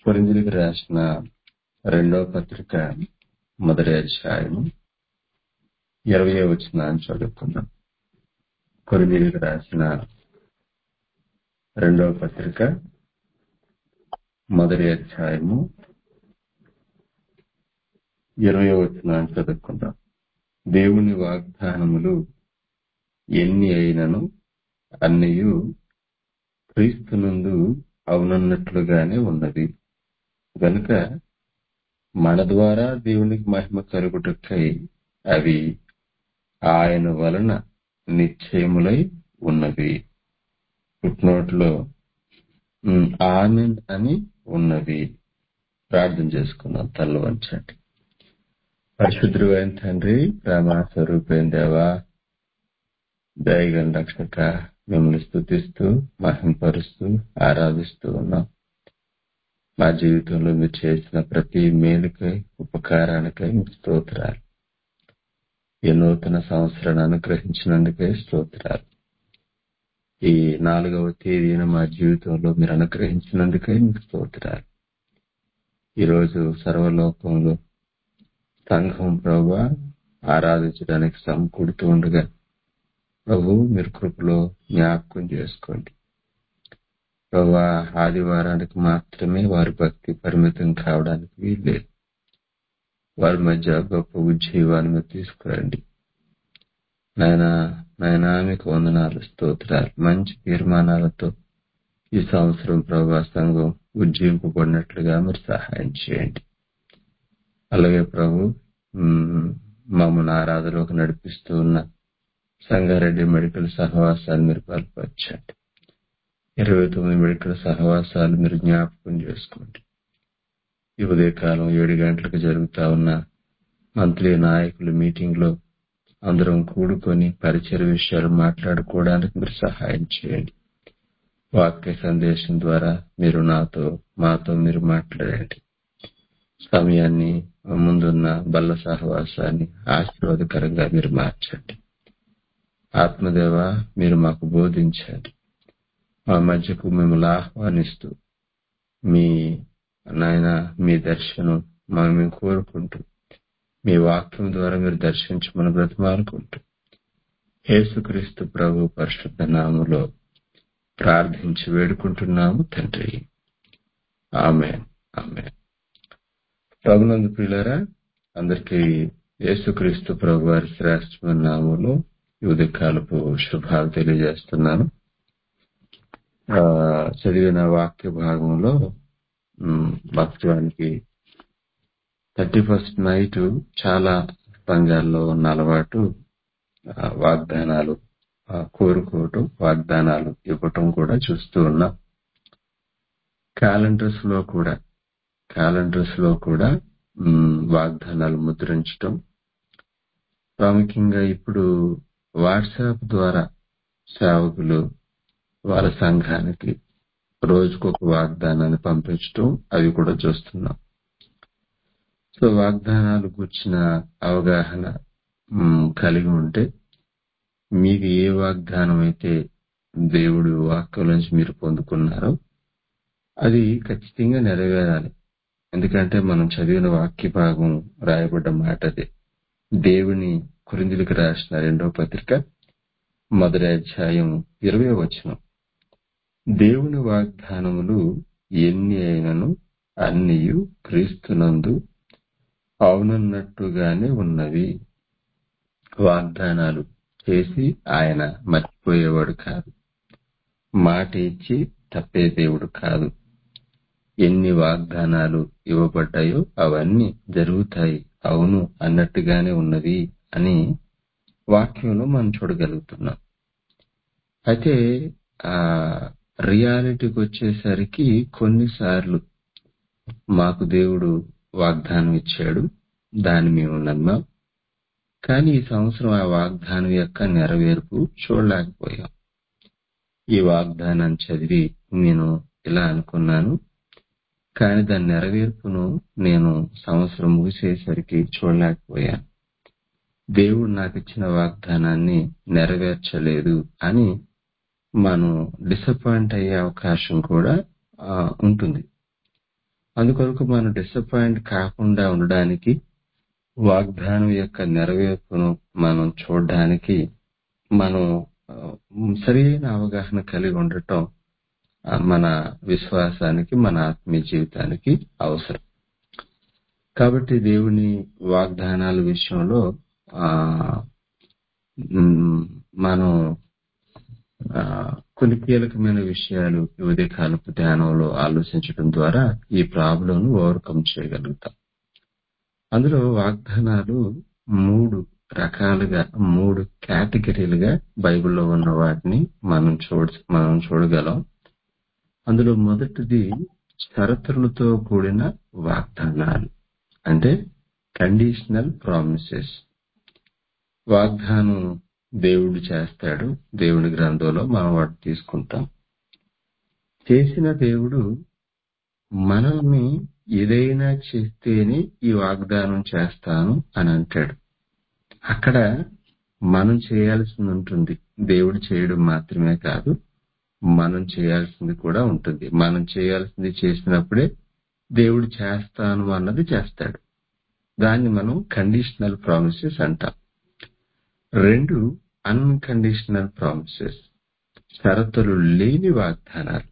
కొరింథీయులకు రాసిన రెండవ పత్రిక మొదటి అధ్యాయము ఇరవై వచనాన్ని చదువుకుందాం కొరింథీయులకు రాసిన రెండవ పత్రిక మొదటి అధ్యాయము ఇరవై వచనాన్ని చదువుకుందాం దేవుని వాగ్దానములు ఎన్ని అయినను అన్నయు క్రీస్తునందు అవునన్నట్లుగానే ఉన్నది గనుక మన ద్వారా దేవునికి మహిమ కలుగుటకై అవి ఆయన వలన నిశ్చయములై ఉన్నవి ఫుట్నోట్లో ఆమెన్ అని ఉన్నవి ప్రార్థన చేసుకుందాం తల్ల వంచండి పరిశుద్ధుడు అయిన తండ్రి ప్రేమ స్వరూపైన దేవా దయగల రక్షక మిమ్మల్ని స్థుతిస్తూ మహింపరుస్తూ ఆరాధిస్తూ ఉన్నాం మా జీవితంలో మీరు చేసిన ప్రతి మేలుకై ఉపకారానికై మీకు స్తోత్రాలు ఈ నూతన సంవత్సరాన్ని అనుగ్రహించినందుకే స్తోత్రాలు ఈ నాలుగవ తేదీన మా జీవితంలో మీరు అనుగ్రహించినందుకే మీకు స్తోత్రాలు ఈరోజు సర్వలోకంలో సంఘం ప్రభు ఆరాధించడానికి సమకూడుతూ ఉండగా ప్రభు మీరు కృపలో జ్ఞాపకం చేసుకోండి ప్రభా ఆదివారానికి మాత్రమే వారి భక్తి పరిమితం కావడానికి వీల్లేదు వారి మధ్య గొప్ప ఉజ్జీవాన్ని మీరు తీసుకురండి నాయన నాయన మీకు వందనాలు స్తోత్రాలు మంచి తీర్మానాలతో ఈ సంవత్సరం ప్రభా సంఘం ఉజ్జీవింపబడినట్లుగా మీరు సహాయం చేయండి అలాగే ప్రభు మమ్మల్ని ఆరాధనలోకి నడిపిస్తూ ఉన్న సంగారెడ్డి మెడికల్ సహవాసాలు మీరు బలపరచండి ఇరవై తొమ్మిది మెడికల్ సహవాసాలు మీరు జ్ఞాపకం చేసుకోండి ఈ ఉదయకాలం ఏడు గంటలకు జరుగుతా ఉన్న మంత్లీ నాయకుల మీటింగ్ లో అందరం కూడుకొని పరిచయ విషయాలు మాట్లాడుకోవడానికి మీరు సహాయం చేయండి వాక్య సందేశం ద్వారా మీరు నాతో మాతో మీరు మాట్లాడండి సమయాన్ని ముందున్న బల్ల సహవాసాన్ని ఆశీర్వాదకరంగా మీరు మార్చండి ఆత్మదేవ మీరు మాకు బోధించండి మా మధ్యకు మిమ్మల్ని ఆహ్వానిస్తూ మీ నాయన మీ దర్శనం మేము కోరుకుంటూ మీ వాక్యం ద్వారా మీరు దర్శించమని బ్రతిమాలుకుంటూ యేసుక్రీస్తు ప్రభు పరిశుద్ధ నాములో ప్రార్థించి వేడుకుంటున్నాము తండ్రి ఆమె ఆమె ప్రభునందు ప్రియులరా అందరికీ యేసుక్రీస్తు ప్రభు వారి శ్రేష్టమైన నామంలో ఉదయకాలపు శుభాలు తెలియజేస్తున్నాను చదివిన వాక్య భాగంలో వాస్తవానికి థర్టీ ఫస్ట్ నైట్ చాలా సంఘాల్లో ఉన్న అలవాటు వాగ్దానాలు కోరుకోవటం వాగ్దానాలు ఇవ్వటం కూడా చూస్తూ ఉన్నాం క్యాలెండర్స్ లో కూడా క్యాలెండర్స్ లో కూడా వాగ్దానాలు ముద్రించటం ప్రాముఖ్యంగా ఇప్పుడు వాట్సాప్ ద్వారా సేవకులు వాళ్ళ సంఘానికి రోజుకొక వాగ్దానాన్ని పంపించడం అవి కూడా చూస్తున్నాం సో వాగ్దానాలు కూర్చిన అవగాహన కలిగి ఉంటే మీకు ఏ వాగ్దానం అయితే దేవుడు వాక్యం నుంచి మీరు పొందుకున్నారో అది ఖచ్చితంగా నెరవేరాలి ఎందుకంటే మనం చదివిన వాక్య భాగం రాయబడ్డ మాట అదే దేవుని కురిందులకు రాసిన రెండవ పత్రిక మొదటి అధ్యాయం ఇరవై వచనం దేవుని వాగ్దానములు ఎన్ని అయినను అన్నియు క్రీస్తునందు అవునన్నట్టుగానే ఉన్నవి వాగ్దానాలు చేసి ఆయన మర్చిపోయేవాడు కాదు మాట ఇచ్చి తప్పే దేవుడు కాదు ఎన్ని వాగ్దానాలు ఇవ్వబడ్డాయో అవన్నీ జరుగుతాయి అవును అన్నట్టుగానే ఉన్నది అని వాక్యంలో మనం చూడగలుగుతున్నాం అయితే ఆ రియాలిటీకి వచ్చేసరికి కొన్నిసార్లు మాకు దేవుడు వాగ్దానం ఇచ్చాడు దాన్ని మేము నమ్మాం కానీ ఈ సంవత్సరం ఆ వాగ్దానం యొక్క నెరవేర్పు చూడలేకపోయాం ఈ వాగ్దానాన్ని చదివి నేను ఇలా అనుకున్నాను కానీ దాని నెరవేర్పును నేను సంవత్సరం ముగిసేసరికి చూడలేకపోయాను దేవుడు నాకు ఇచ్చిన వాగ్దానాన్ని నెరవేర్చలేదు అని మనం డిసప్పాయింట్ అయ్యే అవకాశం కూడా ఉంటుంది అందుకొరకు మనం డిసప్పాయింట్ కాకుండా ఉండడానికి వాగ్దానం యొక్క నెరవేర్పును మనం చూడడానికి మనం ఆ, సరైన అవగాహన కలిగి ఉండటం ఆ, మన విశ్వాసానికి మన ఆత్మీయ జీవితానికి అవసరం కాబట్టి దేవుని వాగ్దానాల విషయంలో ఆ మ్, మనం ఆ, కొన్ని కీలకమైన విషయాలు ఈ ఉదయకాలపు ధ్యానంలో ఆలోచించడం ద్వారా ఈ ప్రాబ్లం ఓవర్కమ్ చేయగలుగుతాం అందులో వాగ్దానాలు మూడు రకాలుగా మూడు కేటగిరీలుగా బైబిల్లో ఉన్న వాటిని మనం చూడ మనం చూడగలం అందులో మొదటిది షరతులతో కూడిన వాగ్దానాలు అంటే కండిషనల్ ప్రామిసెస్ వాగ్దానం దేవుడు చేస్తాడు దేవుని గ్రంథంలో మనం వాటిని తీసుకుంటాం చేసిన దేవుడు మనల్ని ఏదైనా చేస్తేనే ఈ వాగ్దానం చేస్తాను అని అంటాడు అక్కడ మనం చేయాల్సింది ఉంటుంది దేవుడు చేయడం మాత్రమే కాదు మనం చేయాల్సింది కూడా ఉంటుంది మనం చేయాల్సింది చేసినప్పుడే దేవుడు చేస్తాను అన్నది చేస్తాడు దాన్ని మనం కండిషనల్ ప్రామిసెస్ అంటాం రెండు అన్కండిషనల్ ప్రామిసెస్ షరతులు లేని వాగ్దానాలు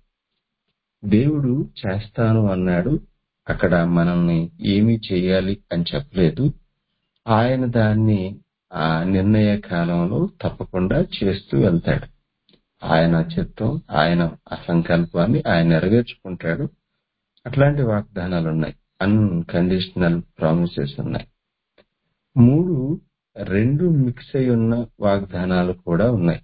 దేవుడు చేస్తాను అన్నాడు అక్కడ మనల్ని ఏమీ చేయాలి అని చెప్పలేదు ఆయన దాన్ని ఆ నిర్ణయ కాలంలో తప్పకుండా చేస్తూ వెళ్తాడు ఆయన చిత్తం ఆయన ఆ సంకల్పాన్ని ఆయన నెరవేర్చుకుంటాడు అట్లాంటి వాగ్దానాలు ఉన్నాయి అన్కండిషనల్ ప్రామిసెస్ ఉన్నాయి మూడు రెండు మిక్స్ అయి ఉన్న వాగ్దానాలు కూడా ఉన్నాయి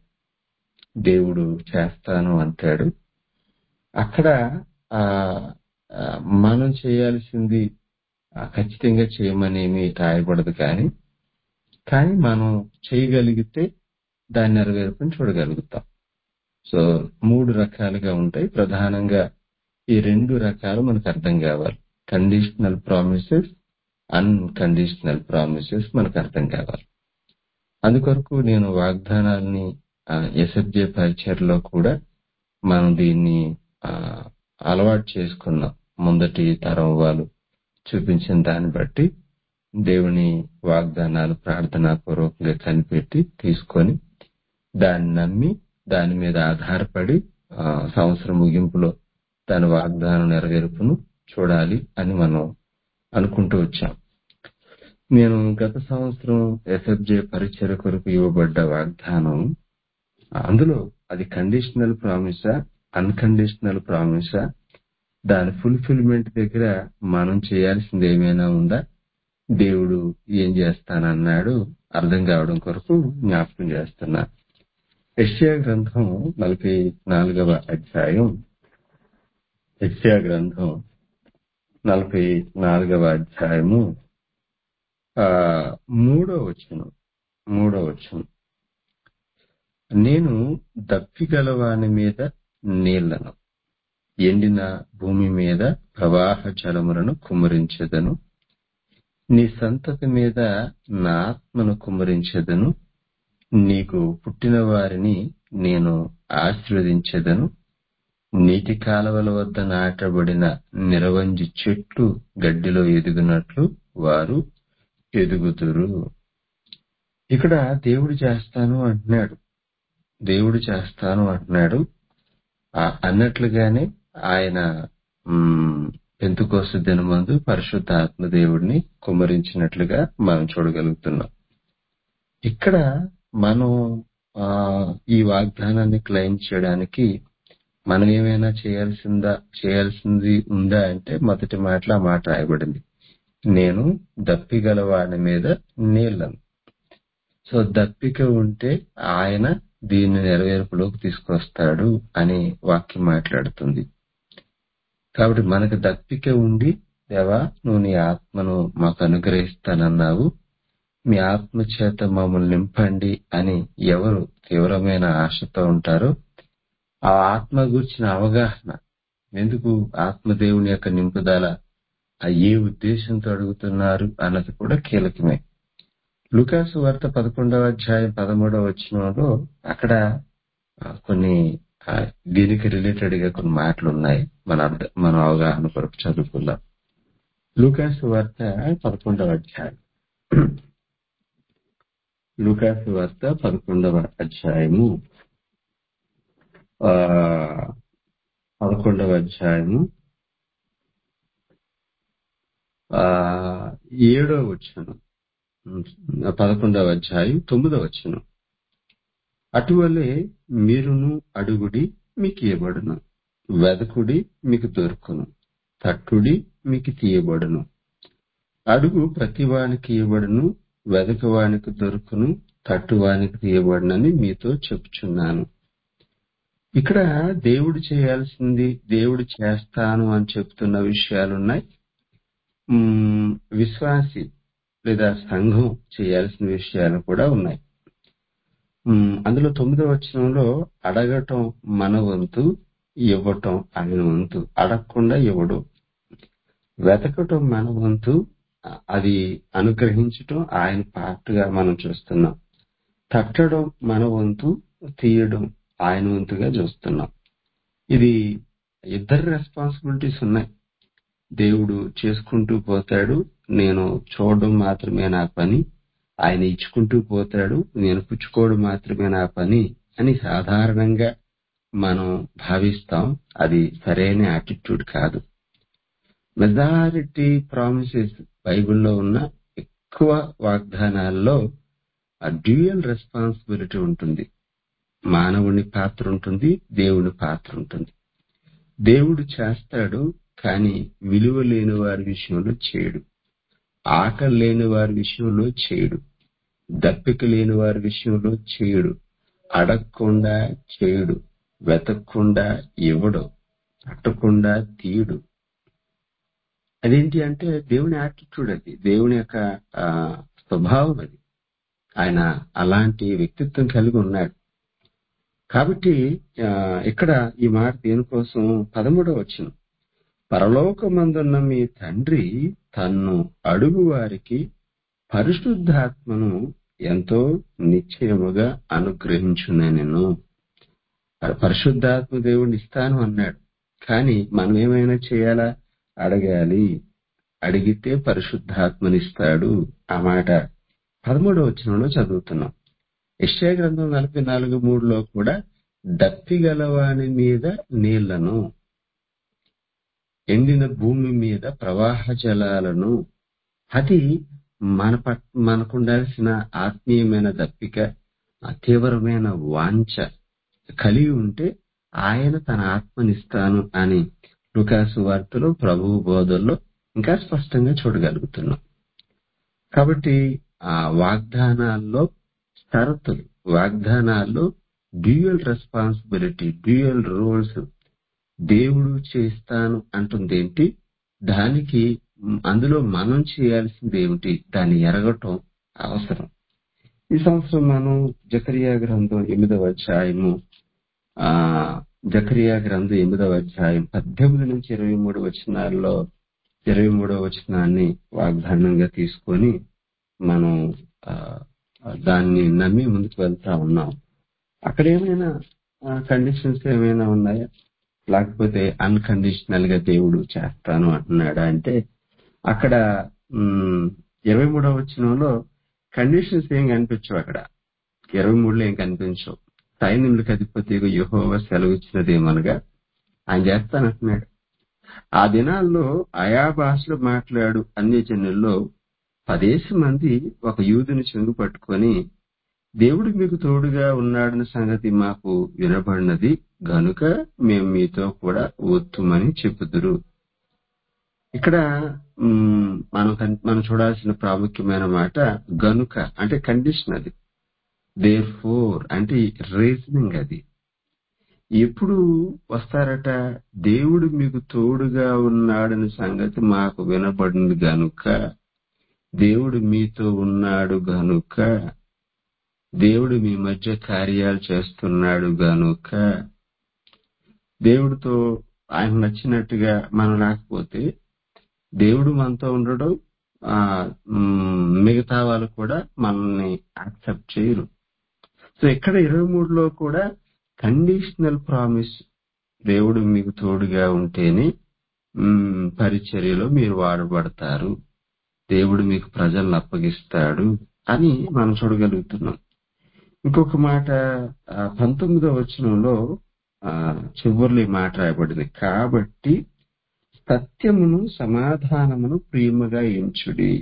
దేవుడు చేస్తాను అంటాడు అక్కడ ఆ ఆ, మనం చేయాల్సింది ఆ, ఖచ్చితంగా చేయమనేమి రాయబడదు కానీ కానీ మనం చేయగలిగితే దాని నెరవేర్పుని చూడగలుగుతాం సో మూడు రకాలుగా ఉంటాయి ప్రధానంగా ఈ రెండు రకాలు మనకు అర్థం కావాలి కండిషనల్ ప్రామిసెస్ అన్కండిషనల్ ప్రామిసెస్ మనకు అర్థం కావాలి అందుకొరకు నేను వాగ్దానాల్ని ఎస్ఎఫ్జే పరిచయలో కూడా మనం దీన్ని ఆ, అలవాటు చేసుకున్నాం ముందటి తరం వాళ్ళు చూపించిన దాన్ని బట్టి దేవుని వాగ్దానాలు ప్రార్థనా పూర్వకంగా కనిపెట్టి తీసుకొని దాన్ని నమ్మి దాని మీద ఆధారపడి ఆ, సంవత్సరం ముగింపులో దాని వాగ్దానం నెరవేర్పును చూడాలి అని మనం అనుకుంటూ వచ్చాం నేను గత సంవత్సరం ఎస్ఎఫ్జే పరిచయ కొరకు ఇవ్వబడ్డ వాగ్దానం అందులో అది కండిషనల్ ప్రామిసా అన్కండిషనల్ ప్రామిసా దాని ఫుల్ఫిల్మెంట్ దగ్గర మనం చేయాల్సింది ఏమైనా ఉందా దేవుడు ఏం చేస్తానన్నాడు అర్థం కావడం కొరకు జ్ఞాపకం చేస్తున్నా యెషయా గ్రంథం నలభై నాలుగవ అధ్యాయం యెషయా గ్రంథం నలభై నాలుగవ అధ్యాయము ఆ మూడో వచనం మూడో వచనం నేను దప్పిగలవాని మీద నీళ్లను ఎండిన భూమి మీద ప్రవాహ జలములను కుమ్మరించెదను నీ సంతతి మీద నా ఆత్మను కుమ్మరించెదను నీకు పుట్టిన వారిని నేను ఆశీర్వదించెదను నీటి కాలవల వద్ద నాటబడిన నిరవంజి చెట్లు గడ్డిలో ఎదుగునట్లు వారు ఎదుగుతురు ఇక్కడ దేవుడు చేస్తాను అంటున్నాడు దేవుడు చేస్తాను అంటున్నాడు ఆ అన్నట్లుగానే ఆయన పెంతుకోస దినమందు పరిశుద్ధ ఆత్మ దేవుడిని కుమ్మరించినట్లుగా మనం చూడగలుగుతున్నాం ఇక్కడ మనం ఆ ఈ వాగ్దానాన్ని క్లెయిమ్ చేయడానికి మనం ఏమైనా చేయాల్సిందా చేయాల్సింది ఉందా అంటే మొదటి మాటలో ఆ మాట రాయబడింది నేను దప్పిగల వాడి మీద నీళ్లను సో దప్పిక ఉంటే ఆయన దీన్ని నెరవేర్పులోకి తీసుకొస్తాడు అని వాక్యం మాట్లాడుతుంది కాబట్టి మనకు దప్పిక ఉండి దేవా నువ్వు నీ ఆత్మను మాకు అనుగ్రహిస్తానన్నావు మీ ఆత్మ చేత మమ్మల్ని నింపండి అని ఎవరు తీవ్రమైన ఆశతో ఉంటారో ఆ ఆత్మ గురించిన అవగాహన ఎందుకు ఆత్మదేవుని యొక్క నింపుదల ఆ ఏ ఉద్దేశంతో అడుగుతున్నారు అన్నది కూడా కీలకమే లుకాసు వార్త పదకొండవ అధ్యాయం పదమూడవ వచ్చినలో అక్కడ ఆ, కొన్ని ఆ, దీనికి రిలేటెడ్ గా కొన్ని మాటలు ఉన్నాయి మన అర్థ- మన అవగాహన కొరకు చదువుకుందాం లూకాసు వార్త పదకొండవ అధ్యాయం లూకాసు వార్త పదకొండవ అధ్యాయము ఆ, పదకొండవ అధ్యాయము ఆ, ఏడో వచ్చును పదకొండవ అధ్యాయం తొమ్మిదవ వచ్చును అటువలే మీరును అడుగుడి మీకు ఇవ్వబడును వెదకుడి మీకు దొరుకును తట్టుడి మీకు తీయబడును అడుగు ప్రతివానికి ఇవ్వబడును వెదకవానికి దొరుకును తట్టువానికి తీయబడునని మీతో చెప్పుచున్నాను ఇక్కడ దేవుడు చేయాల్సింది దేవుడు చేస్తాను అని చెప్తున్న విషయాలున్నాయి ఉమ్, విశ్వాసి లేదా సంఘం చేయాల్సిన విషయాలు కూడా ఉన్నాయి ఉమ్, అందులో తొమ్మిదవ వచనంలో అడగటం మన వంతు ఇవ్వటం ఆయన వంతు అడగకుండా ఇవ్వడు వెతకటం మన వంతు అ- అది అనుగ్రహించటం ఆయన పార్ట్గా మనం చూస్తున్నాం తట్టడం మన వంతు తీయడం ఆయన వంతుగా చూస్తున్నాం ఇది ఇద్దరు రెస్పాన్సిబిలిటీస్ ఉన్నాయి దేవుడు చేసుకుంటూ పోతాడు నేను చూడడం మాత్రమే నా పని ఆయన ఇచ్చుకుంటూ పోతాడు నేను పుచ్చుకోవడం మాత్రమే నా పని అని సాధారణంగా మనం భావిస్తాం అది సరైన యాటిట్యూడ్ కాదు మెజారిటీ ప్రామిసెస్ బైబిల్లో ఉన్న ఎక్కువ వాగ్దానాల్లో ఆ డ్యూయల్ రెస్పాన్సిబిలిటీ ఉంటుంది మానవుని పాత్ర ఉంటుంది దేవుని పాత్ర ఉంటుంది దేవుడు చేస్తాడు కానీ విలువ లేని వారి విషయంలో చేయడు ఆకలి లేని వారి విషయంలో చేయడు దప్పిక లేని వారి విషయంలో చేయడు అడగకుండా చేయడు వెతకకుండా ఇవ్వడు తట్టకుండా తీయడు అదేంటి అంటే దేవుని యాటిట్యూడ్ అది దేవుని యొక్క ఆ, స్వభావం అది ఆయన అలాంటి వ్యక్తిత్వం కలిగి ఉన్నాడు కాబట్టి ఆ, ఇక్కడ ఈ మాట దేనికోసం పదమూడవ వచ్చిన పరలోకమందున్న మీ తండ్రి తన్ను అడుగు వారికి పరిశుద్ధాత్మను ఎంతో నిశ్చయముగా అనుగ్రహించునెను పరిశుద్ధాత్మ దేవుడిని ఇస్తాను అన్నాడు కానీ మనం ఏమైనా చేయాలా అడగాలి అడిగితే పరిశుద్ధాత్మనిస్తాడు ఆ మాట పదమూడవ వచనంలో చదువుతున్నాం యెషయా గ్రంథం నలభై నాలుగు మూడులో కూడా దప్పిగలవాని మీద నీళ్లను ఎండిన భూమి మీద ప్రవాహ జలాలను అది మన పట్ మనకు ఉండాల్సిన ఆత్మీయమైన దప్పిక ఆ తీవ్రమైన వాంఛ కలిగి ఉంటే ఆయన తన ఆత్మనిస్తాను అని లుకాసు వార్తలో ప్రభువు బోధల్లో ఇంకా స్పష్టంగా చూడగలుగుతున్నాం కాబట్టి ఆ వాగ్దానాల్లో షరతులు వాగ్దానాల్లో డ్యూయల్ రెస్పాన్సిబిలిటీ డ్యూయల్ రోల్స్ దేవుడు చేస్తాను అంటుంది ఏంటి దానికి మ్, అందులో మనం చేయాల్సింది ఏమిటి దాన్ని ఎరగటం అవసరం ఈ సంవత్సరం మనం జకరియా గ్రంథం ఎనిమిదవ అధ్యాయము ఆ జకరియా గ్రంథం ఎనిమిదవ అధ్యాయం పద్దెనిమిది నుంచి ఇరవై మూడు వచనాల్లో ఇరవై మూడవ వచనాన్ని వాగ్దానంగా తీసుకొని మనం ఆ, దాన్ని నమ్మి ముందుకు వెళ్తా ఉన్నాం అక్కడ ఏమైనా కండిషన్స్ ఏమైనా ఉన్నాయా లేకపోతే అన్కండిషనల్ గా దేవుడు చేస్తాను అంటున్నాడా అంటే అక్కడ ఉమ్, ఇరవై మూడవ వచనంలో కండిషన్స్ ఏం కనిపించవు అక్కడ ఇరవై మూడులో ఏం కనిపించవు సైన్యములకు అధిపతి యుహోవ సెలవు ఇచ్చినదేమనగా ఆయన చేస్తానంటున్నాడు ఆ దినాల్లో ఆయా భాషలు మాట్లాడు అన్య జనుల్లో పదేసి మంది ఒక యూదుని చెంగు పట్టుకొని దేవుడు మీకు తోడుగా ఉన్నాడన్న సంగతి మాకు వినబడినది గనుక మేము మీతో కూడా ఒత్తుమని చెప్పుదురు ఇక్కడ మ్, మనం కన్- మనం చూడాల్సిన ప్రాముఖ్యమైన మాట గనుక అంటే కండిషన్ అది దేర్ ఫోర్ అంటే రీజనింగ్ అది ఎప్పుడు వస్తారట దేవుడు మీకు తోడుగా ఉన్నాడని సంగతి మాకు వినబడింది గనుక దేవుడు మీతో ఉన్నాడు గనుక దేవుడు మీ మధ్య కార్యాలు చేస్తున్నాడు గనుక దేవుడితో ఆయన నచ్చినట్టుగా మనం లేకపోతే దేవుడు మనతో ఉండడం ఆ మ్, మిగతా వాళ్ళు కూడా మనల్ని యాక్సెప్ట్ చేయరు సో ఇక్కడ ఇరవై మూడులో కూడా కండిషనల్ ప్రామిస్ దేవుడు మీకు తోడుగా ఉంటేనే ఉమ్, పరిచర్యలో మీరు వాడబడతారు దేవుడు మీకు ప్రజలను అప్పగిస్తాడు అని మనం చూడగలుగుతున్నాం ఇంకొక మాట ఆ, పంతొమ్మిదో వచనంలో ఆ, చివరిలో ఈ మాట రాయబడింది కాబట్టి సత్యమును సమాధానమును ప్రియముగా ఎంచుడి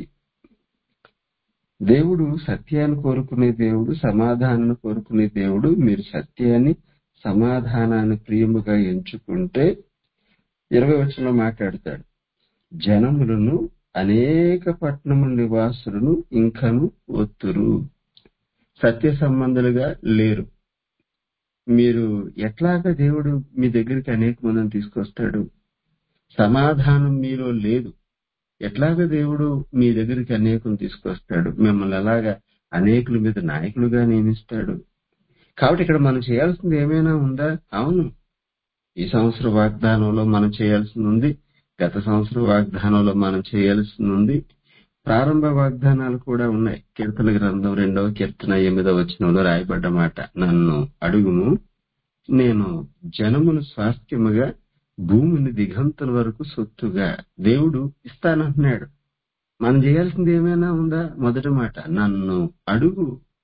దేవుడు సత్యాన్ని కోరుకునే దేవుడు సమాధానాన్ని కోరుకునే దేవుడు మీరు సత్యాన్ని సమాధానాన్ని ప్రియముగా ఎంచుకుంటే ఇరవై వచనంలో మాట్లాడతాడు జనములను అనేక పట్టణముల నివాసులను ఇంకను ఒత్తురు సత్య సంబంధులుగా లేరు మీరు ఎట్లాగా దేవుడు మీ దగ్గరికి అనేక మందిని తీసుకొస్తాడు సమాధానం మీలో లేదు ఎట్లాగా దేవుడు మీ దగ్గరికి అనేకులు తీసుకొస్తాడు మిమ్మల్ని ఎలాగా అనేకుల మీద నాయకులుగా నియమిస్తాడు కాబట్టి ఇక్కడ మనం చేయాల్సింది ఏమైనా ఉందా అవును ఈ సంవత్సర వాగ్దానంలో మనం చేయాల్సింది ఉంది గత సంవత్సర వాగ్దానంలో మనం చేయాల్సింది ఉంది ప్రారంభ వాగ్దానాలు కూడా ఉన్నాయి కీర్తన గ్రంథం రెండవ కీర్తన ఎనిమిదవ వచనంలో రాయబడ్డ మాట నన్ను అడుగుము నేను జనమును స్వాస్థ్యముగా భూమిని దిగంతుల వరకు సొత్తుగా దేవుడు ఇస్తానంటున్నాడు మనం చేయాల్సింది ఏమైనా ఉందా మొదటి మాట నన్ను అడుగు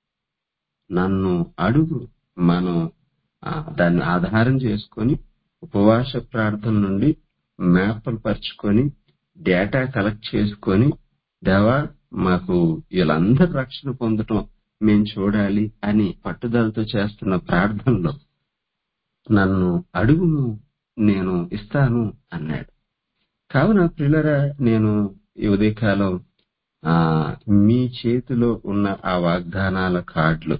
నన్ను అడుగు మనం ఆ, దాన్ని ఆధారం చేసుకొని ఉపవాస ప్రార్థన నుండి మ్యాప్లు పరుచుకొని డేటా కలెక్ట్ చేసుకొని దేవా మాకు వీళ్ళందరూ రక్షణ పొందటం మేము చూడాలి అని పట్టుదలతో చేస్తున్న ప్రార్థనలో నన్ను అడుగుము నేను ఇస్తాను అన్నాడు కావున ప్రిలరా నేను ఈ ఉదయకాలం ఆ మీ చేతిలో ఉన్న ఆ వాగ్దానాల కార్డులు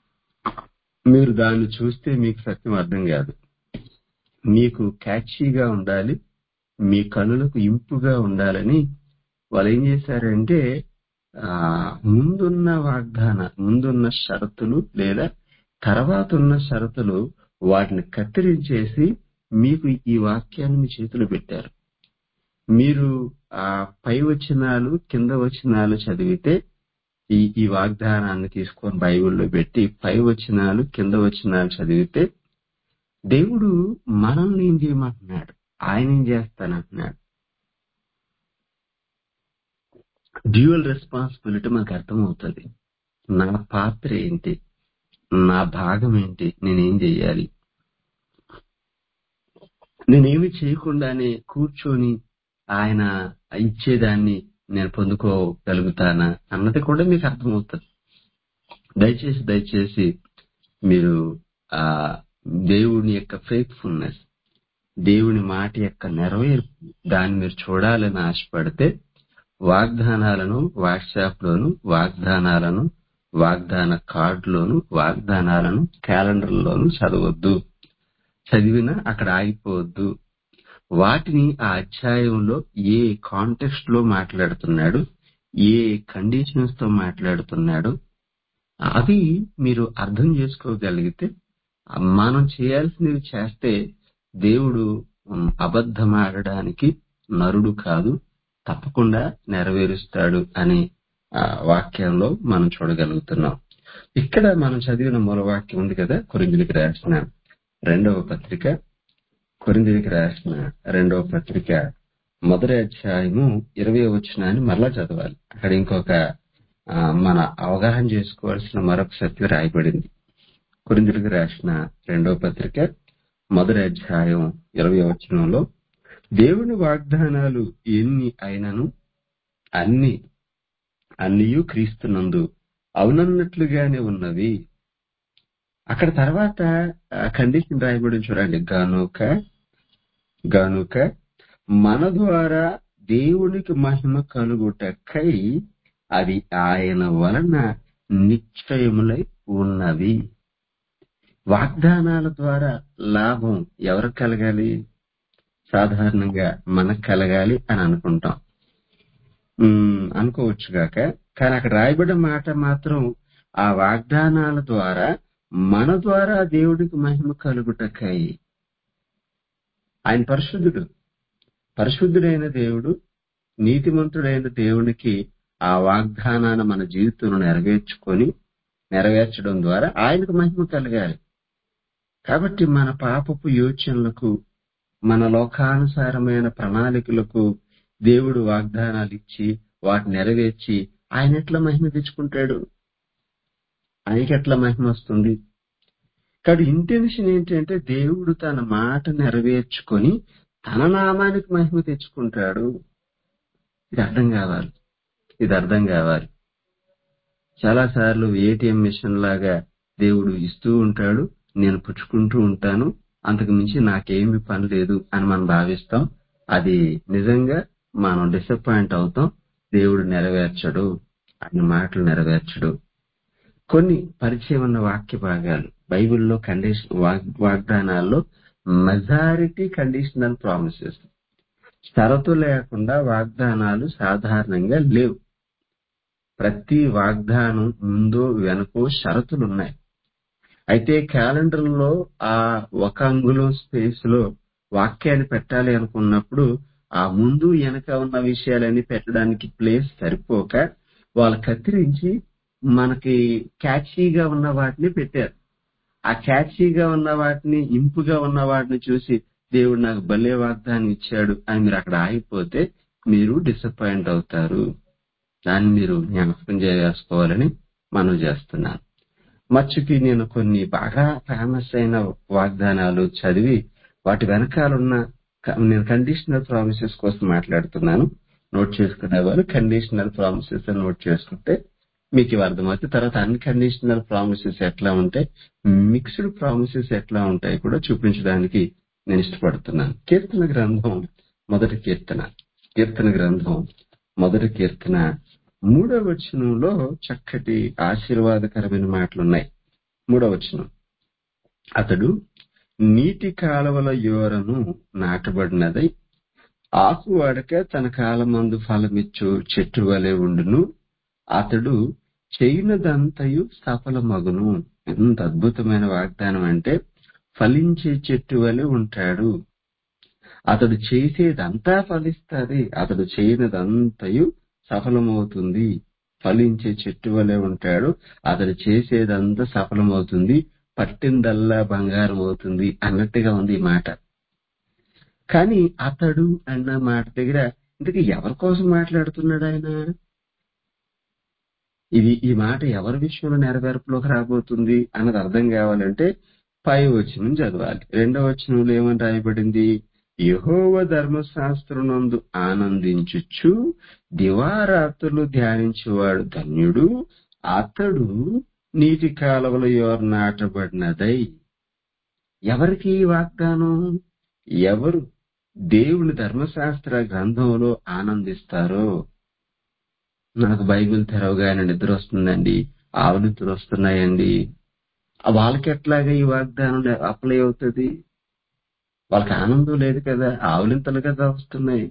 మీరు దాన్ని చూస్తే మీకు సత్యం అర్థం కాదు మీకు క్యాచీగా ఉండాలి మీ కనులకు ఇంపుగా ఉండాలని వాళ్ళు ఏం చేశారంటే ఆ ముందున్న వాగ్దాన ముందున్న షరతులు లేదా తర్వాత ఉన్న షరతులు వాటిని కత్తిరించేసి మీకు ఈ వాక్యాన్ని మీ చేతిలో పెట్టారు మీరు ఆ పై వచనాలు కింద వచనాలు చదివితే ఈ ఈ వాగ్దానాన్ని తీసుకొని బైబిల్లో పెట్టి పై వచనాలు కింద వచనాలు చదివితే దేవుడు మనల్ని ఏం చేయమంటున్నాడు ఆయన ఏం చేస్తానంటున్నాడు డ్యూయల్ రెస్పాన్సిబిలిటీ మనకు అర్థమవుతుంది నా పాత్ర ఏంటి నా భాగం ఏంటి నేనేం చెయ్యాలి నేనేమి చేయకుండానే కూర్చొని ఆయన ఇచ్చేదాన్ని నేను పొందుకోగలుగుతానా అన్నది కూడా మీకు అర్థమవుతుంది దయచేసి దయచేసి మీరు ఆ దేవుని యొక్క ఫెయిత్ఫుల్నెస్ దేవుని మాట యొక్క నెరవేర్పు దాన్ని మీరు చూడాలని ఆశపడితే వాగ్దానాలను వాట్సాప్ లోను వాగ్దానాలను వాగ్దాన కార్డులోను వాగ్దానాలను క్యాలెండర్లోను చదవద్దు చదివినా అక్కడ ఆగిపోవద్దు వాటిని ఆ అధ్యాయంలో ఏ కాంటెక్స్ట్ లో మాట్లాడుతున్నాడు ఏ కండిషన్స్ తో మాట్లాడుతున్నాడు అవి మీరు అర్థం చేసుకోగలిగితే మనం చేయాల్సినవి చేస్తే దేవుడు ఉమ్, అబద్ధమాడడానికి నరుడు కాదు తప్పకుండా నెరవేరుస్తాడు అనే ఆ, వాక్యంలో మనం చూడగలుగుతున్నాం ఇక్కడ మనం చదివిన మూల వాక్యం ఉంది కదా కొరిందులకు రాసిన రెండవ పత్రిక కొరిందులకు రాసిన రెండవ పత్రిక మొదటి అధ్యాయము ఇరవై వచనాన్ని మరలా చదవాలి అక్కడ ఇంకొక ఆ, మన అవగాహన చేసుకోవాల్సిన మరొక సత్యం రాయబడింది కొరిందులకు రాసిన రెండవ పత్రిక మొదటి అధ్యాయం ఇరవై వచనంలో దేవుని వాగ్దానాలు ఎన్ని అయినను అన్ని అన్నియు క్రీస్తునందు అవునన్నట్లుగానే ఉన్నవి అక్కడ తర్వాత కండిషన్ రాయబడి చూడండి గనుక గనుక మన ద్వారా దేవునికి మహిమ కలుగుటకై అవి ఆయన వలన నిశ్చయములై ఉన్నవి వాగ్దానాల ద్వారా లాభం ఎవరికి కలగాలి సాధారణంగా మనకు కలగాలి అని అనుకుంటాం ఉమ్, అనుకోవచ్చు గాక కానీ అక్కడ రాయబడిన మాట మాత్రం ఆ వాగ్దానాల ద్వారా మన ద్వారా దేవుడికి మహిమ కలుగుటకై ఆయన పరిశుద్ధుడు పరిశుద్ధుడైన దేవుడు నీతిమంతుడైన దేవునికి ఆ వాగ్దానాన్ని మన జీవితంలో నెరవేర్చుకొని నెరవేర్చడం ద్వారా ఆయనకు మహిమ కలగాలి కాబట్టి మన పాపపు యోచనలకు మన లోకానుసారమైన ప్రణాళికలకు దేవుడు వాగ్దానాలు ఇచ్చి వాటిని నెరవేర్చి ఆయన ఎట్లా మహిమ తెచ్చుకుంటాడు ఆయనకి ఎట్లా మహిమ వస్తుంది కాబట్టి ఇంటెన్షన్ ఏంటంటే దేవుడు తన మాట నెరవేర్చుకొని తన నామానికి మహిమ తెచ్చుకుంటాడు ఇది అర్థం కావాలి ఇది అర్థం కావాలి చాలా సార్లు ఏటీఎం మిషన్ లాగా దేవుడు ఇస్తూ ఉంటాడు నేను పుచ్చుకుంటూ ఉంటాను అంతకు మించి నాకేమి పని లేదు అని మనం భావిస్తాం అది నిజంగా మనం డిసప్పాయింట్ అవుతాం దేవుడు నెరవేర్చడు ఆయన మాటలు నెరవేర్చడు కొన్ని పరిచయం ఉన్న వాక్య భాగాలు బైబిల్లో కండిషన్ వాగ్దానాల్లో మెజారిటీ కండిషనల్ ప్రామిసెస్ షరతు లేకుండా వాగ్దానాలు సాధారణంగా లేవు ప్రతి వాగ్దానం ముందో వెనకో షరతులు ఉన్నాయి అయితే క్యాలెండర్ లో ఆ ఒక అంగుళం స్పేస్ లో వాక్యాన్ని పెట్టాలి అనుకున్నప్పుడు ఆ ముందు వెనక ఉన్న విషయాలన్నీ పెట్టడానికి ప్లేస్ సరిపోక వాళ్ళు కత్తిరించి మనకి క్యాచీగా ఉన్న వాటిని పెట్టారు ఆ క్యాచీగా ఉన్న వాటిని ఇంపుగా ఉన్న వాటిని చూసి దేవుడు నాకు భలే వాగ్దానం ఇచ్చాడు అని మీరు అక్కడ ఆగిపోతే మీరు డిసప్పాయింట్ అవుతారు దాన్ని మీరు జ్ఞాపకం చేసుకోవాలని మనం చేస్తున్నాను మచ్చుకి నేను కొన్ని బాగా ఫేమస్ అయిన వాగ్దానాలు చదివి వాటి వెనకాలన్న నేను కండిషనల్ ప్రామిసెస్ కోసం మాట్లాడుతున్నాను నోట్ చేసుకునే వాళ్ళు కండిషనల్ ప్రామిసెస్ నోట్ చేసుకుంటే మీకు ఇవి అర్థమవుతుంది తర్వాత అన్కండిషనల్ ప్రామిసెస్ ఎట్లా ఉంటాయి మిక్స్డ్ ప్రామిసెస్ ఎట్లా ఉంటాయి కూడా చూపించడానికి నేను ఇష్టపడుతున్నాను కీర్తన గ్రంథం మొదటి కీర్తన కీర్తన గ్రంథం మొదటి కీర్తన మూడవ వచనంలో చక్కటి ఆశీర్వాదకరమైన మాటలున్నాయి మూడవ వచనం అతడు నీటి కాలువల యోరను నాటబడినదై ఆకు వాడక తన కాలమందు ఫలమిచ్చు చెట్టు వలె ఉండును అతడు చేయనదంతయు సఫలమగును ఎంత అద్భుతమైన వాగ్దానం అంటే ఫలించే చెట్టు వలె ఉంటాడు అతడు చేసేదంతా ఫలిస్తుంది అతడు చేయనిదంతయు సఫలమవుతుంది ఫలించే చెట్టు వలె ఉంటాడు అతడు చేసేదంతా సఫలమవుతుంది పట్టిందల్లా బంగారం అవుతుంది అన్నట్టుగా ఉంది ఈ మాట కానీ అతడు అన్న మాట దగ్గర ఇంతకీ ఎవరి కోసం మాట్లాడుతున్నాడు ఆయన ఇది ఈ మాట ఎవరి విషయంలో నెరవేర్పులోకి రాబోతుంది అన్నది అర్థం కావాలంటే పై వచనం చదవాలి రెండవ వచనంలో ఏమని రాయబడింది యహోవ ధర్మశాస్త్రనందు ఆనందించుచు దివారాత్రులు ధ్యానించేవాడు ధన్యుడు అతడు నీటి కాలువల యోర్ నాటబడినదై ఎవరికి ఈ వాగ్దానం ఎవరు దేవుని ధర్మశాస్త్ర గ్రంథంలో ఆనందిస్తారో నాకు బైబిల్ తెరవగానే నిద్ర వస్తుందండి ఆవులితులు వస్తున్నాయండి వాళ్ళకి ఎట్లాగా ఈ వాగ్దానం అప్లై అవుతుంది వాళ్ళకి ఆనందం లేదు కదా ఆవులింతలు కదా వస్తున్నాయి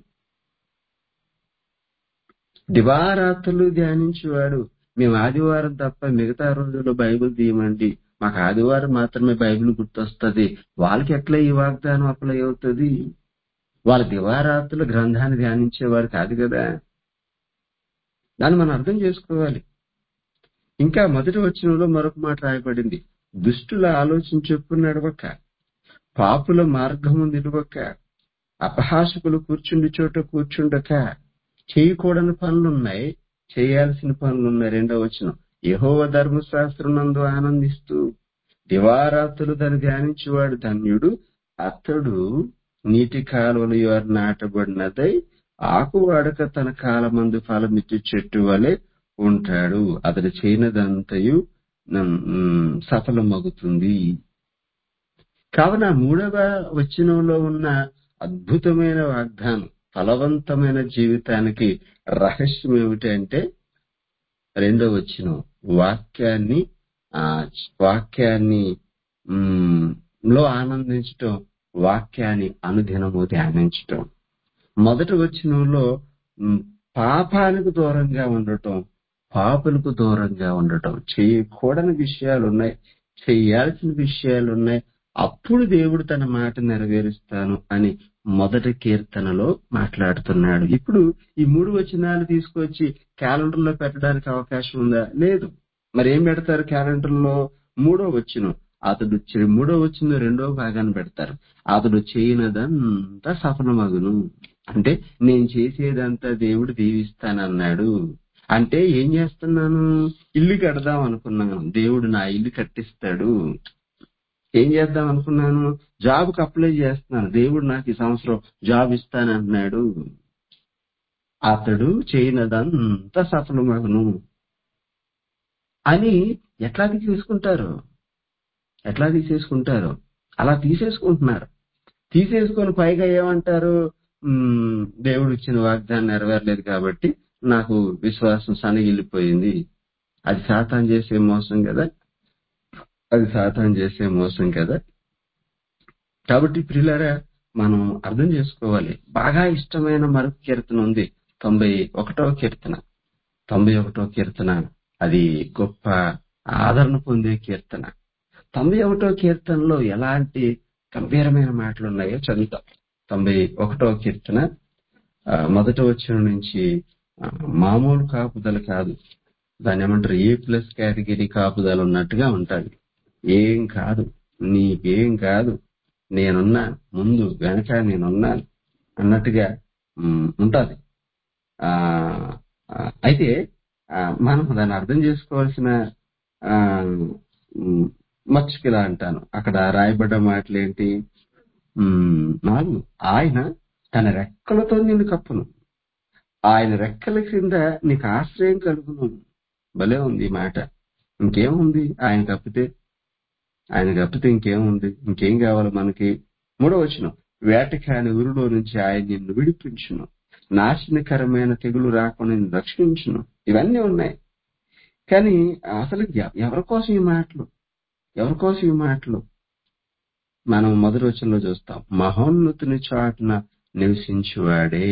దివారాత్రులు ధ్యానించేవాడు మేము ఆదివారం తప్ప మిగతా రోజుల్లో బైబిల్ తీయమండి మాకు ఆదివారం మాత్రమే బైబిల్ గుర్తొస్తుంది వాళ్ళకి ఎట్లా ఈ వాగ్దానం అప్లై అవుతుంది వాళ్ళ దివారాత్రులు గ్రంథాన్ని ధ్యానించేవారు కాదు కదా దాన్ని మనం అర్థం చేసుకోవాలి ఇంకా మొదటి వచనంలో మరొక మాట రాయబడింది దుష్టుల ఆలోచన చెప్పు నడవక పాపుల మార్గము నిలువక అపహాసకులు కూర్చుండి చోట కూర్చుండక చేయకూడని పనులున్నాయి చేయాల్సిన పనులున్నాయి రెండవ వచనం యహోవ ధర్మశాస్త్రం నందు ఆనందిస్తూ దివారాత్రులు దాన్ని ధ్యానించేవాడు ధన్యుడు అతడు నీటి కాలువలు ఎవరు నాటబడినదై ఆకు వాడక తన కాలమందు ఫలమిచ్చు చెట్టు వలె ఉంటాడు అతడు చేయనదంతయు సఫలమగుతుంది కావున మూడవ వచనంలో ఉన్న అద్భుతమైన వాగ్దానం ఫలవంతమైన జీవితానికి రహస్యం ఏమిటంటే రెండవ వచనం వాక్యాన్ని ఆ వాక్యాన్ని లో ఆనందించటం వాక్యాన్ని అనుదినము ధ్యానించటం మొదటి వచనంలో పాపానికి దూరంగా ఉండటం పాపులకు దూరంగా ఉండటం చేయకూడని విషయాలు ఉన్నాయి చేయాల్సిన విషయాలు ఉన్నాయి అప్పుడు దేవుడు తన మాట నెరవేరుస్తాను అని మొదటి కీర్తనలో మాట్లాడుతున్నాడు ఇప్పుడు ఈ మూడు వచనాలు తీసుకొచ్చి క్యాలెండర్ లో పెట్టడానికి అవకాశం ఉందా లేదు మరి ఏం పెడతారు క్యాలెండర్ లో మూడో వచనం అతడు చే- మూడో వచ్చిన రెండో భాగాన్ని పెడతారు అతడు చేయనదంతా సఫలమగును అంటే నేను చేసేదంతా దేవుడు దీవిస్తానన్నాడు అంటే ఏం చేస్తున్నాను ఇల్లు కడదాం అనుకున్నాను దేవుడు నా ఇల్లు కట్టిస్తాడు ఏం చేద్దాం అనుకున్నాను జాబ్ కి అప్లై చేస్తున్నాను దేవుడు నాకు ఈ సంవత్సరం జాబ్ ఇస్తానంటున్నాడు అతడు చేయనదంతా సఫలమగును అని ఎట్లా తీసేసుకుంటారు ఎట్లా తీసేసుకుంటారు అలా తీసేసుకుంటున్నారు తీసేసుకొని పైగా ఏమంటారు "మ్మ్, దేవుడు ఇచ్చిన వాగ్దానం నెరవేరలేదు కాబట్టి నాకు విశ్వాసం సనగిల్లిపోయింది అది సాతాన్ చేసే మోసం కదా అది సాతాన్ చేసే మోసం కదా కాబట్టి ప్రియులారా మనం అర్థం చేసుకోవాలి బాగా ఇష్టమైన మరొక కీర్తన ఉంది తొంభై ఒకటో కీర్తన తొంభై ఒకటో కీర్తన అది గొప్ప ఆదరణ పొందే కీర్తన తొంభై ఒకటో కీర్తనలో ఎలాంటి గంభీరమైన మాటలు ఉన్నాయో చదువుతాం తొంభై ఒకటో కీర్తన ఆ, మొదటి వచ్చిన నుంచి ఆ, మామూలు కాపుదల కాదు దాన్ని ఏమంటారు ఏ ప్లస్ కేటగిరీ కాపుదల ఉన్నట్టుగా ఉంటాడు ఏం కాదు నీకేం కాదు నేనున్నా ముందు వెనక నేనున్నాను అన్నట్టుగా ఉమ్, ఉంటది ఆ ఆ, అయితే ఆ, మనం దాన్ని అర్థం చేసుకోవాల్సిన ఆ, ఉమ్, మచ్చుకిలా అంటాను అక్కడ రాయబడ్డ మాటలు ఏంటి ఉమ్, నాలుగు ఆయన తన రెక్కలతో నిన్ను కప్పును ఆయన రెక్కల కింద నీకు ఆశ్రయం కలుగును భలే ఉంది ఈ మాట ఇంకేముంది ఆయన కప్పితే ఆయన కప్పితే ఇంకేముంది ఇంకేం కావాలి మనకి మూడో వచ్చిన వేటకాని ఊరిలో నుంచి ఆయన నిన్ను విడిపించును నాశనకరమైన తెగులు రాకుండా నిన్ను రక్షించును ఇవన్నీ ఉన్నాయి కానీ అసలు ఎ- ఎవరి కోసం ఈ మాటలు ఎవరి కోసం ఈ మాటలు మనం మొదటి వచనంలో చూస్తాం మహోన్నతుని చాటున నివసించువాడే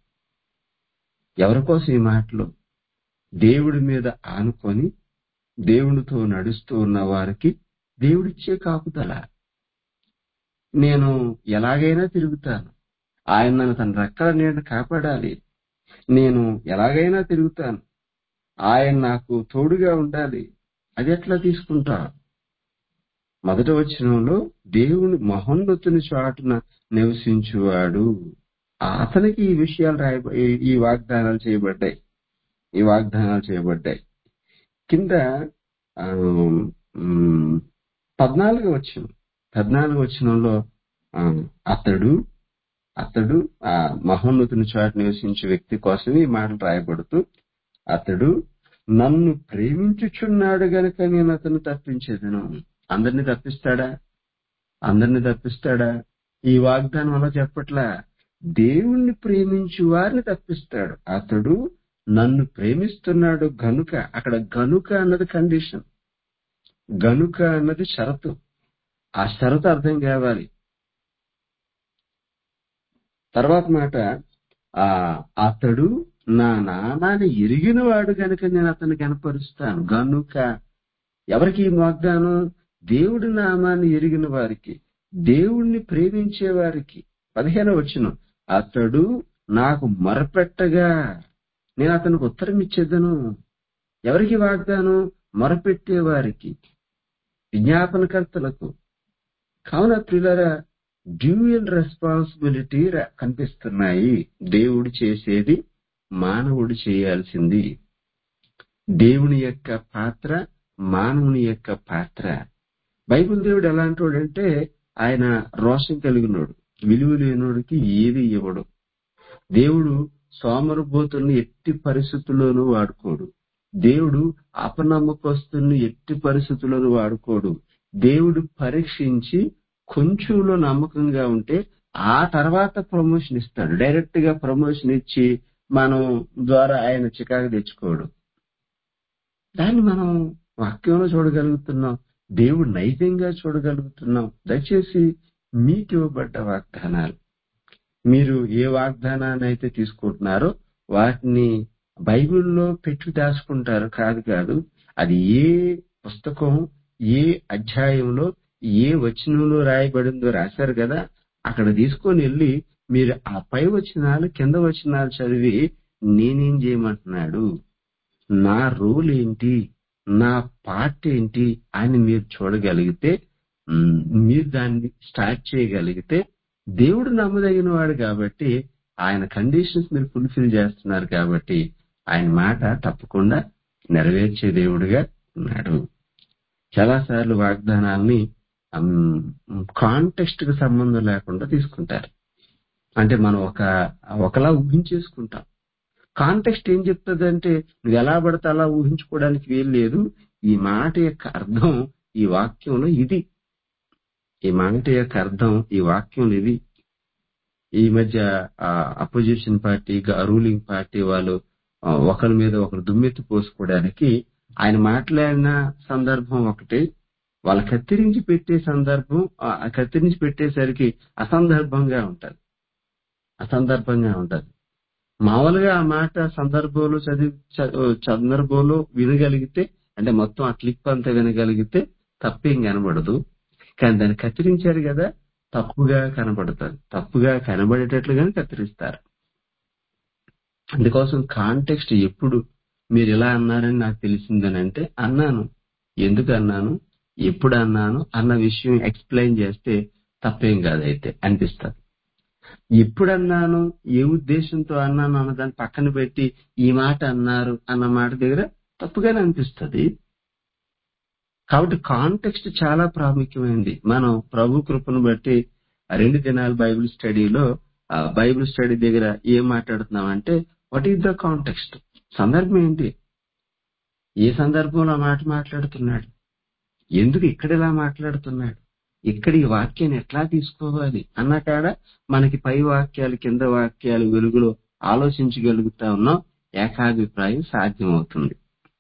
ఎవరి కోసం ఈ మాటలు దేవుడి మీద ఆనుకొని దేవునితో నడుస్తూ ఉన్న వారికి దేవుడిచ్చే కాపుదల నేను ఎలాగైనా తిరుగుతాను ఆయన నన్ను తన రెక్కల నీడ కాపాడాలి నేను ఎలాగైనా తిరుగుతాను ఆయన నాకు తోడుగా ఉండాలి అది ఎట్లా తీసుకుంటా మొదటి వచనంలో దేవుని మహోన్నతుని చాటున నివసించువాడు అతనికి ఈ విషయాలు రాయబ ఈ- ఈ వాగ్దానాలు చేయబడ్డాయి ఈ వాగ్దానాలు చేయబడ్డాయి కింద ఆ, మ్, పద్నాలుగు వచ్చిన పద్నాలుగు వచనంలో ఆ, అతడు అతడు ఆ మహోన్నతుని చాటు నివసించే వ్యక్తి కోసం ఈ మాటలు రాయబడుతూ అతడు నన్ను ప్రేమించుచున్నాడు గనుక నేను అతను తప్పించేదను అందరిని తప్పిస్తాడా అందరిని తప్పిస్తాడా ఈ వాగ్దానం అలా చెప్పట్లా దేవుణ్ణి ప్రేమించు వారిని తప్పిస్తాడు అతడు నన్ను ప్రేమిస్తున్నాడు గనుక అక్కడ గనుక అన్నది కండిషన్ గనుక అన్నది షరతు ఆ షరతు అర్థం కావాలి తర్వాత మాట ఆ అతడు నా నామాన్ని ఎరిగిన వాడు గనుక నేను అతన్ని కనపరుస్తాను గనుక ఎవరికి ఈ వాగ్దానం దేవుడి నామాన్ని ఎరిగిన వారికి దేవుణ్ణి ప్రేమించే వారికి పదిహేను వచ్చిన అతడు నాకు మొరపెట్టగా నేను అతనికి ఉత్తరం ఇచ్చేదను ఎవరికి వాగ్దానం మొరపెట్టే వారికి విజ్ఞాపనకర్తలకు కావున ప్రియులరా డ్యూయల్ రెస్పాన్సిబిలిటీ కనిపిస్తున్నాయి దేవుడు చేసేది మానవుడు చేయాల్సింది దేవుని యొక్క పాత్ర మానవుని యొక్క పాత్ర బైబిల్ దేవుడు ఎలాంటి వాడంటే ఆయన రోషం కలిగినోడు విలువ లేనోడికి ఏది ఇవ్వడు దేవుడు సోమరబోతుల్ని ఎట్టి పరిస్థితుల్లోనూ వాడుకోడు దేవుడు అపనమ్మకస్తుల్ని ఎట్టి పరిస్థితుల్లోనూ వాడుకోడు దేవుడు పరీక్షించి కొంచెంలో నమ్మకంగా ఉంటే ఆ తర్వాత ప్రమోషన్ ఇస్తాడు డైరెక్ట్ గా ప్రమోషన్ ఇచ్చి మనం ద్వారా ఆయన చికాకు తెచ్చుకోడు దాన్ని మనం వాక్యంలో చూడగలుగుతున్నాం దేవుడు నైజంగా చూడగలుగుతున్నాం దయచేసి మీకు ఇవ్వబడ్డ వాగ్దానాలు మీరు ఏ వాగ్దానాన్ని అయితే తీసుకుంటున్నారో వాటిని బైబిల్లో పెట్టి దాచుకుంటారు కాదు కాదు అది ఏ పుస్తకం ఏ అధ్యాయంలో ఏ వచనంలో రాయబడిందో రాశారు కదా అక్కడ తీసుకొని వెళ్ళి మీరు ఆ పై వచనాలు కింద వచనాలు చదివి నేనేం చేయమంటున్నాడు నా రోల్ ఏంటి నా పార్ట్ ఏంటి అని మీరు చూడగలిగితే మ్, మీరు దాన్ని స్టార్ట్ చేయగలిగితే దేవుడు నమ్మదగిన వాడు కాబట్టి ఆయన కండిషన్స్ మీరు ఫుల్ఫిల్ చేస్తున్నారు కాబట్టి ఆయన మాట తప్పకుండా నెరవేర్చే దేవుడుగా ఉన్నాడు చాలా సార్లు వాగ్దానాల్ని కాంటెక్స్ట్ కి సంబంధం లేకుండా తీసుకుంటారు అంటే మనం ఒక ఒకలా ఊహించేసుకుంటాం కాంటెక్స్ట్ ఏం చెప్తుంది అంటే నువ్వు ఎలా పడితే అలా ఊహించుకోవడానికి వీలు లేదు ఈ మాట యొక్క అర్థం ఈ వాక్యంలో ఇది ఈ మాట యొక్క అర్థం ఈ వాక్యంలో ఇది ఈ మధ్య అపోజిషన్ పార్టీ రూలింగ్ పార్టీ వాళ్ళు ఆ, ఒకరి మీద ఒకరు దుమ్మెత్తి పోసుకోవడానికి ఆయన మాట్లాడిన సందర్భం ఒకటి వాళ్ళ కత్తిరించి పెట్టే సందర్భం ఆ ఆ కత్తిరించి పెట్టేసరికి అసందర్భంగా ఉంటది అసందర్భంగా ఉంటది మామూలుగా ఆ మాట సందర్భంలో చదివి చ- సందర్భంలో వినగలిగితే అంటే మొత్తం ఆ క్లిప్ అంతా వినగలిగితే తప్పేం కనబడదు కానీ దాన్ని కత్తిరించారు కదా తప్పుగా కనబడుతుంది తప్పుగా కనబడేటట్లుగానే కత్తిరిస్తారు అందుకోసం కాంటెక్స్ట్ ఎప్పుడు మీరు ఇలా అన్నారని నాకు తెలిసిందని అంటే అన్నాను ఎందుకు అన్నాను ఎప్పుడు అన్నాను అన్న విషయం ఎక్స్ప్లెయిన్ చేస్తే తప్పేం కాదైతే అనిపిస్తుంది ఎప్పుడు అన్నాను ఏ ఉద్దేశంతో అన్నాను అన్న దాన్ని పక్కన పెట్టి ఈ మాట అన్నారు అన్న మాట దగ్గర తప్పుగానే అనిపిస్తుంది కాబట్టి కాంటెక్స్ట్ చాలా ప్రాముఖ్యమైనది మనం ప్రభు కృపను బట్టి ఆ రెండు దినాల బైబిల్ స్టడీలో ఆ బైబిల్ స్టడీ దగ్గర ఏం మాట్లాడుతున్నాం అంటే వాట్ ఈస్ ద కాంటెక్స్ట్ సందర్భం ఏంటి ఏ సందర్భంలో ఆ మాట మాట్లాడుతున్నాడు ఎందుకు ఇక్కడ ఇలా మాట్లాడుతున్నాడు ఇక్కడ ఈ వాక్యాన్ని ఎట్లా తీసుకోవాలి అన్న కాడ మనకి పై వాక్యాలు కింద వాక్యాలు వెలుగులో ఆలోచించగలుగుతా ఉన్నాం ఏకాభిప్రాయం సాధ్యమవుతుంది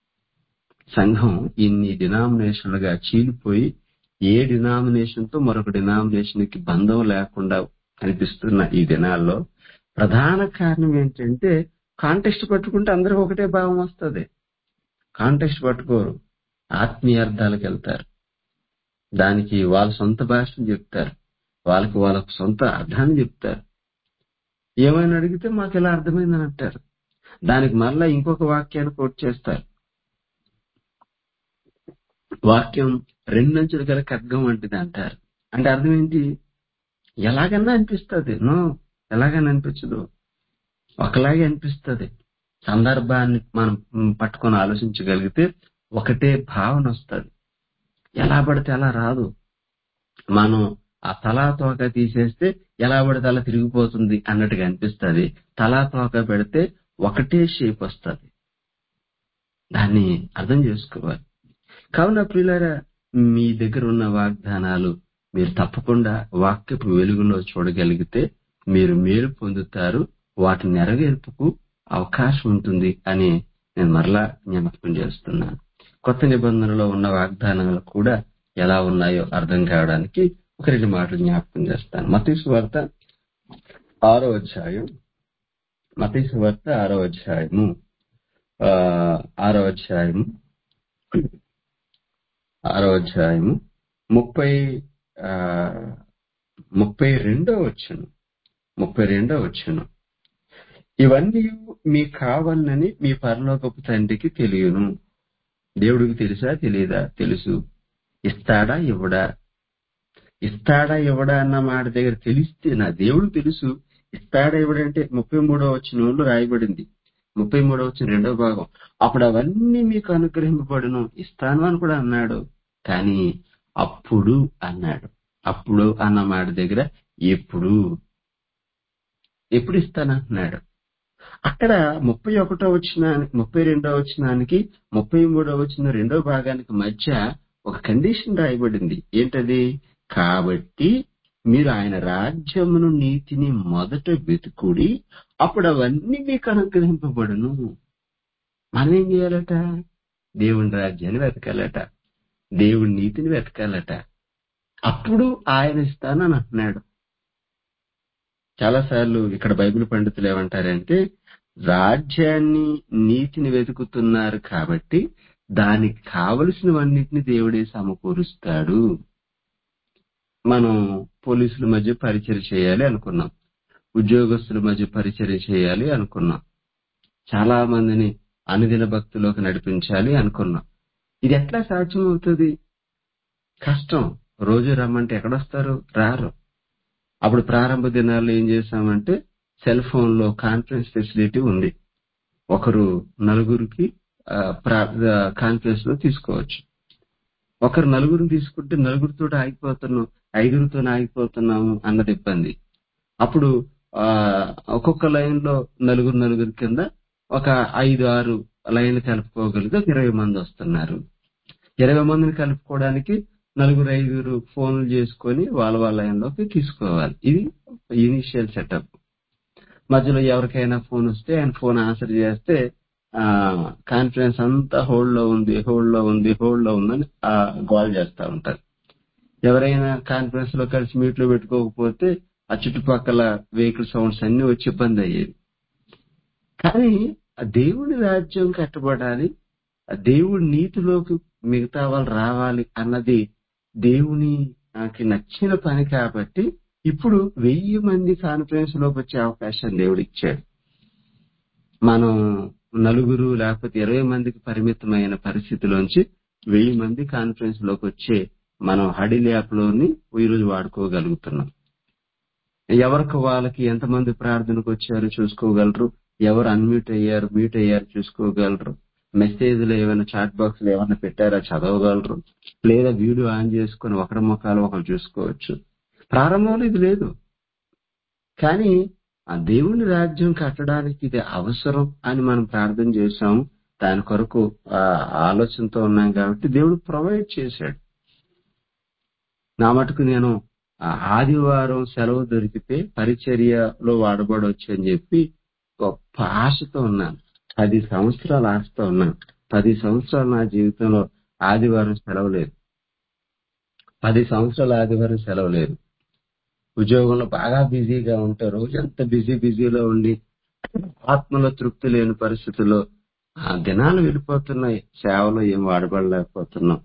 సంఘం ఇన్ని డినామినేషన్లుగా చీలిపోయి ఏ డినామినేషన్ తో మరొక డినామినేషన్ కి బంధం లేకుండా కనిపిస్తున్న ఈ దినాల్లో ప్రధాన కారణం ఏంటంటే కాంటెక్స్ట్ పట్టుకుంటే అందరికి ఒకటే భావం వస్తుంది కాంటెక్స్ట్ పట్టుకోరు ఆత్మీయ అర్థాలకు వెళ్తారు దానికి వాళ్ళ సొంత భాషను చెప్తారు వాళ్ళకి వాళ్ళ సొంత అర్థాన్ని చెప్తారు ఏమైనా అడిగితే మాకు ఇలా అర్థమైందని అంటారు దానికి మళ్ళా ఇంకొక వాక్యాన్ని కోట్ చేస్తారు వాక్యం రెండంచులు గల ఖడ్గం వంటిది అంటారు అంటే అర్థం ఏంటి ఎలాగన్నా అనిపిస్తుంది నో ఎలాగన్నా అనిపించదు ఒకలాగే అనిపిస్తుంది సందర్భాన్ని మనం మ్, పట్టుకొని ఆలోచించగలిగితే ఒకటే భావన వస్తుంది ఎలా పడితే అలా రాదు మనం ఆ తలా తోక తీసేస్తే ఎలా పడితే అలా తిరిగిపోతుంది అన్నట్టుగా అనిపిస్తుంది తలా తోక పెడితే ఒకటే షేప్ వస్తుంది దాన్ని అర్థం చేసుకోవాలి కావున ప్రియులారా మీ దగ్గర ఉన్న వాగ్దానాలు మీరు తప్పకుండా వాక్యపు వెలుగులో చూడగలిగితే మీరు మేలు పొందుతారు వాటి నెరవేర్పుకు అవకాశం ఉంటుంది అని నేను మరలా జ్ఞాపకం చేస్తున్నాను కొత్త నిబంధనలో ఉన్న వాగ్దానాలు కూడా ఎలా ఉన్నాయో అర్థం కావడానికి ఒక రెండు మాటలు జ్ఞాపకం చేస్తాను మతీసు వార్త ఆరో అధ్యాయం మతీసు వార్త ఆరో అధ్యాయము ఆ, ఆరో అధ్యాయము ఆరో అధ్యాయము ముప్పై ఆ, ముప్పై రెండో వచ్చును ముప్పై రెండో వచ్చును ఇవన్నీ మీకు కావాలని మీ పరలోకపు తండ్రికి తెలియను దేవుడికి తెలుసా తెలియదా తెలుసు ఇస్తాడా ఇవ్వడా ఇస్తాడా ఇవ్వడా అన్న మాట దగ్గర తెలిస్తే నా దేవుడు తెలుసు ఇస్తాడా ఇవ్వడంటే ముప్పై మూడో వచ్చిన వాళ్ళు రాయబడింది ముప్పై మూడో వచ్చిన రెండో భాగం అప్పుడు అవన్నీ మీకు అనుగ్రహింపబడును ఇస్తాను అని కూడా అన్నాడు కానీ అప్పుడు అన్నాడు అప్పుడు అన్న మాట దగ్గర ఎప్పుడు ఎప్పుడు ఇస్తానంటున్నాడు అక్కడ ముప్పై ఒకటో వచ్చిన ముప్పై రెండో వచ్చినానికి ముప్పై మూడో వచ్చిన రెండో భాగానికి మధ్య ఒక కండిషన్ రాయబడింది ఏంటది కాబట్టి మీరు ఆయన రాజ్యమును నీతిని మొదట వెతుకుడి అప్పుడు అవన్నీ మీకు అనుగ్రహింపబడును మనం ఏం చేయాలట దేవుని రాజ్యాన్ని వెతకాలట దేవుని నీతిని వెతకాలట అప్పుడు ఆయన ఇస్తానని అంటున్నాడు చాలాసార్లు ఇక్కడ బైబిల్ పండితులు ఏమంటారంటే రాజ్యాన్ని నీతిని వెతుకుతున్నారు కాబట్టి దానికి కావలసినవన్నిటిని దేవుడే సమకూరుస్తాడు మనం పోలీసుల మధ్య పరిచయం చేయాలి అనుకున్నాం ఉద్యోగస్తుల మధ్య పరిచయం చేయాలి అనుకున్నాం చాలా మందిని అనుదిన భక్తిలోకి నడిపించాలి అనుకున్నాం ఇది ఎట్లా సాధ్యమవుతుంది కష్టం రోజు రమ్మంటే ఎక్కడొస్తారు రారు అప్పుడు ప్రారంభ దినాల్లో ఏం చేశామంటే సెల్ ఫోన్ లో కాన్ఫరెన్స్ ఫెసిలిటీ ఉంది ఒకరు నలుగురికి కాన్ఫరెన్స్ లో తీసుకోవచ్చు ఒకరు నలుగురిని తీసుకుంటే నలుగురితో ఆగిపోతున్నాం ఐదుగురితో ఆగిపోతున్నాము అన్నది ఇబ్బంది అప్పుడు ఆ ఒక్కొక్క లైన్ లో నలుగురు నలుగురు కింద ఒక ఐదు ఆరు లైన్లు కలుపుకోగలిగితే ఒక ఇరవై మంది వస్తున్నారు ఇరవై మందిని కలుపుకోవడానికి నలుగురు ఐదుగురు ఫోన్లు చేసుకొని వాళ్ళ వాళ్ళ లైన్లోకి తీసుకోవాలి ఇది ఇనిషియల్ సెటప్ మధ్యలో ఎవరికైనా ఫోన్ వస్తే ఆయన ఫోన్ ఆన్సర్ చేస్తే ఆ కాన్ఫరెన్స్ అంతా హోల్డ్ లో ఉంది హోల్డ్ లో ఉంది హోల్డ్ లో ఉందని ఆ గోల్ చేస్తా ఉంటారు ఎవరైనా కాన్ఫరెన్స్ లో కలిసి మీట్ లో పెట్టుకోకపోతే ఆ చుట్టుపక్కల వెహికల్ సౌండ్స్ అన్ని వచ్చి ఇబ్బంది అయ్యేది కానీ ఆ దేవుని రాజ్యం కట్టబడాలి ఆ దేవుడి నీతిలోకి మిగతా వాళ్ళు రావాలి అన్నది దేవుని నాకు నచ్చిన పని కాబట్టి ఇప్పుడు వెయ్యి మంది కాన్ఫరెన్స్ లోకి వచ్చే అవకాశం దేవుడు ఇచ్చాడు మనం నలుగురు లేకపోతే ఇరవై మందికి పరిమితమైన పరిస్థితిలోంచి వెయ్యి మంది కాన్ఫరెన్స్ లోకి వచ్చే మనం హడిల్ యాప్ లోని ఈరోజు వాడుకోగలుగుతున్నాం ఎవరికి వాళ్ళకి ఎంతమంది ప్రార్థనకు వచ్చారు చూసుకోగలరు ఎవరు అన్మ్యూట్ అయ్యారు మ్యూట్ అయ్యారు చూసుకోగలరు మెసేజ్ లో ఏమైనా చాట్ బాక్స్ లో ఏమైనా పెట్టారా చదవగలరు లేదా వీడియో ఆన్ చేసుకుని ఒకరి ముఖాలు ఒకరు చూసుకోవచ్చు ప్రారంభంలో ఇది లేదు కానీ ఆ దేవుని రాజ్యం కట్టడానికి ఇది అవసరం అని మనం ప్రార్థన చేశాం దాని కొరకు ఆ ఆలోచనతో ఉన్నాం కాబట్టి దేవుడు ప్రొవైడ్ చేశాడు నా మటుకు నేను ఆ ఆదివారం సెలవు దొరికితే పరిచర్యలో వాడబడవచ్చు అని చెప్పి గొప్ప ఆశతో ఉన్నాను పది సంవత్సరాల ఆశతో ఉన్నాను పది సంవత్సరాలు నా జీవితంలో ఆదివారం సెలవు లేదు పది సంవత్సరాల ఆదివారం సెలవు లేదు ఉద్యోగంలో బాగా బిజీగా ఉంటే రోజంతా బిజీ బిజీలో ఉండి ఆత్మలో తృప్తి లేని పరిస్థితుల్లో ఆ దినాలు వెళ్ళిపోతున్నాయి సేవలో ఏం వాడబడలేకపోతున్నాం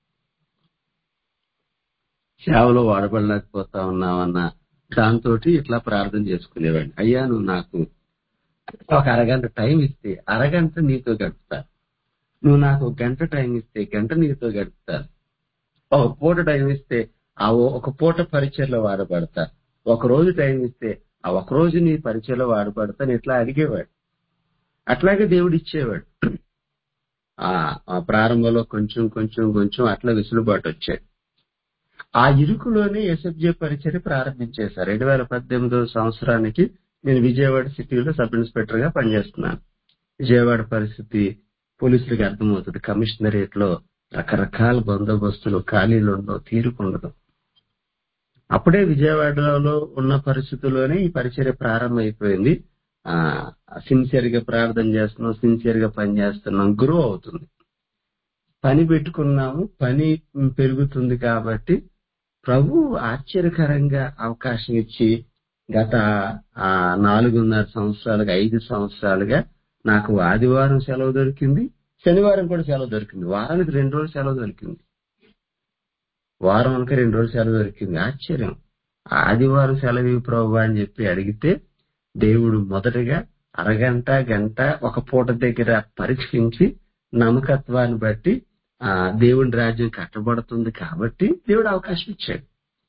సేవలో వాడబడలేకపోతా ఉన్నామన్న దాంతో ఇట్లా ప్రార్థన చేసుకునేవాడిని అయ్యా నువ్వు నాకు ఒక అరగంట టైం ఇస్తే అరగంట నీతో గడుపుతా నువ్వు నాకు ఒక గంట టైం ఇస్తే గంట నీతో గడుపుతా ఒక పూట టైం ఇస్తే ఆ ఓ- ఒక పూట పరిచయలో వాడబడతా ఒక రోజు టైం ఇస్తే ఆ ఒక రోజు నీ పరిచయలో వాడబడతా అని ఇట్లా అడిగేవాడు అట్లాగే దేవుడు ఇచ్చేవాడు ఆ ఆ ప్రారంభంలో కొంచెం కొంచెం కొంచెం అట్లా విసులుబాటు వచ్చాయి ఆ ఇరుకులోనే ఎస్ఎఫ్జే పరిచయ ప్రారంభించేశారు రెండు వేల పద్దెనిమిదవ సంవత్సరానికి నేను విజయవాడ సిటీలో సబ్ ఇన్స్పెక్టర్ గా పనిచేస్తున్నాను విజయవాడ పరిస్థితి పోలీసులకు అర్థమవుతుంది కమిషనరేట్ లో రకరకాల బందోబస్తులు ఖాళీలు ఉండవు తీరుకుండదు అప్పుడే విజయవాడలో ఉన్న పరిస్థితుల్లోనే ఈ పరిచర్య ప్రారంభమైపోయింది ఆ సిన్సియర్ గా ప్రార్థన చేస్తున్నాం సిన్సియర్ గా పని చేస్తున్నాం గ్రో అవుతుంది పని పెట్టుకున్నాము పని పెరుగుతుంది కాబట్టి ప్రభు ఆశ్చర్యకరంగా అవకాశం ఇచ్చి గత ఆ నాలుగున్నర సంవత్సరాలుగా ఐదు సంవత్సరాలుగా నాకు ఆదివారం సెలవు దొరికింది శనివారం కూడా సెలవు దొరికింది వారానికి రెండు రోజులు సెలవు దొరికింది వారానికి రెండు రోజులు సెలవు దొరికింది ఆశ్చర్యం ఆదివారం సెలవు ఇవ్వు ప్రభు అని చెప్పి అడిగితే దేవుడు మొదటగా అరగంట గంట ఒక పూట దగ్గర పరీక్షించి నమ్మకత్వాన్ని బట్టి ఆ దేవుని రాజ్యం కట్టబడుతుంది కాబట్టి దేవుడు అవకాశం ఇచ్చాడు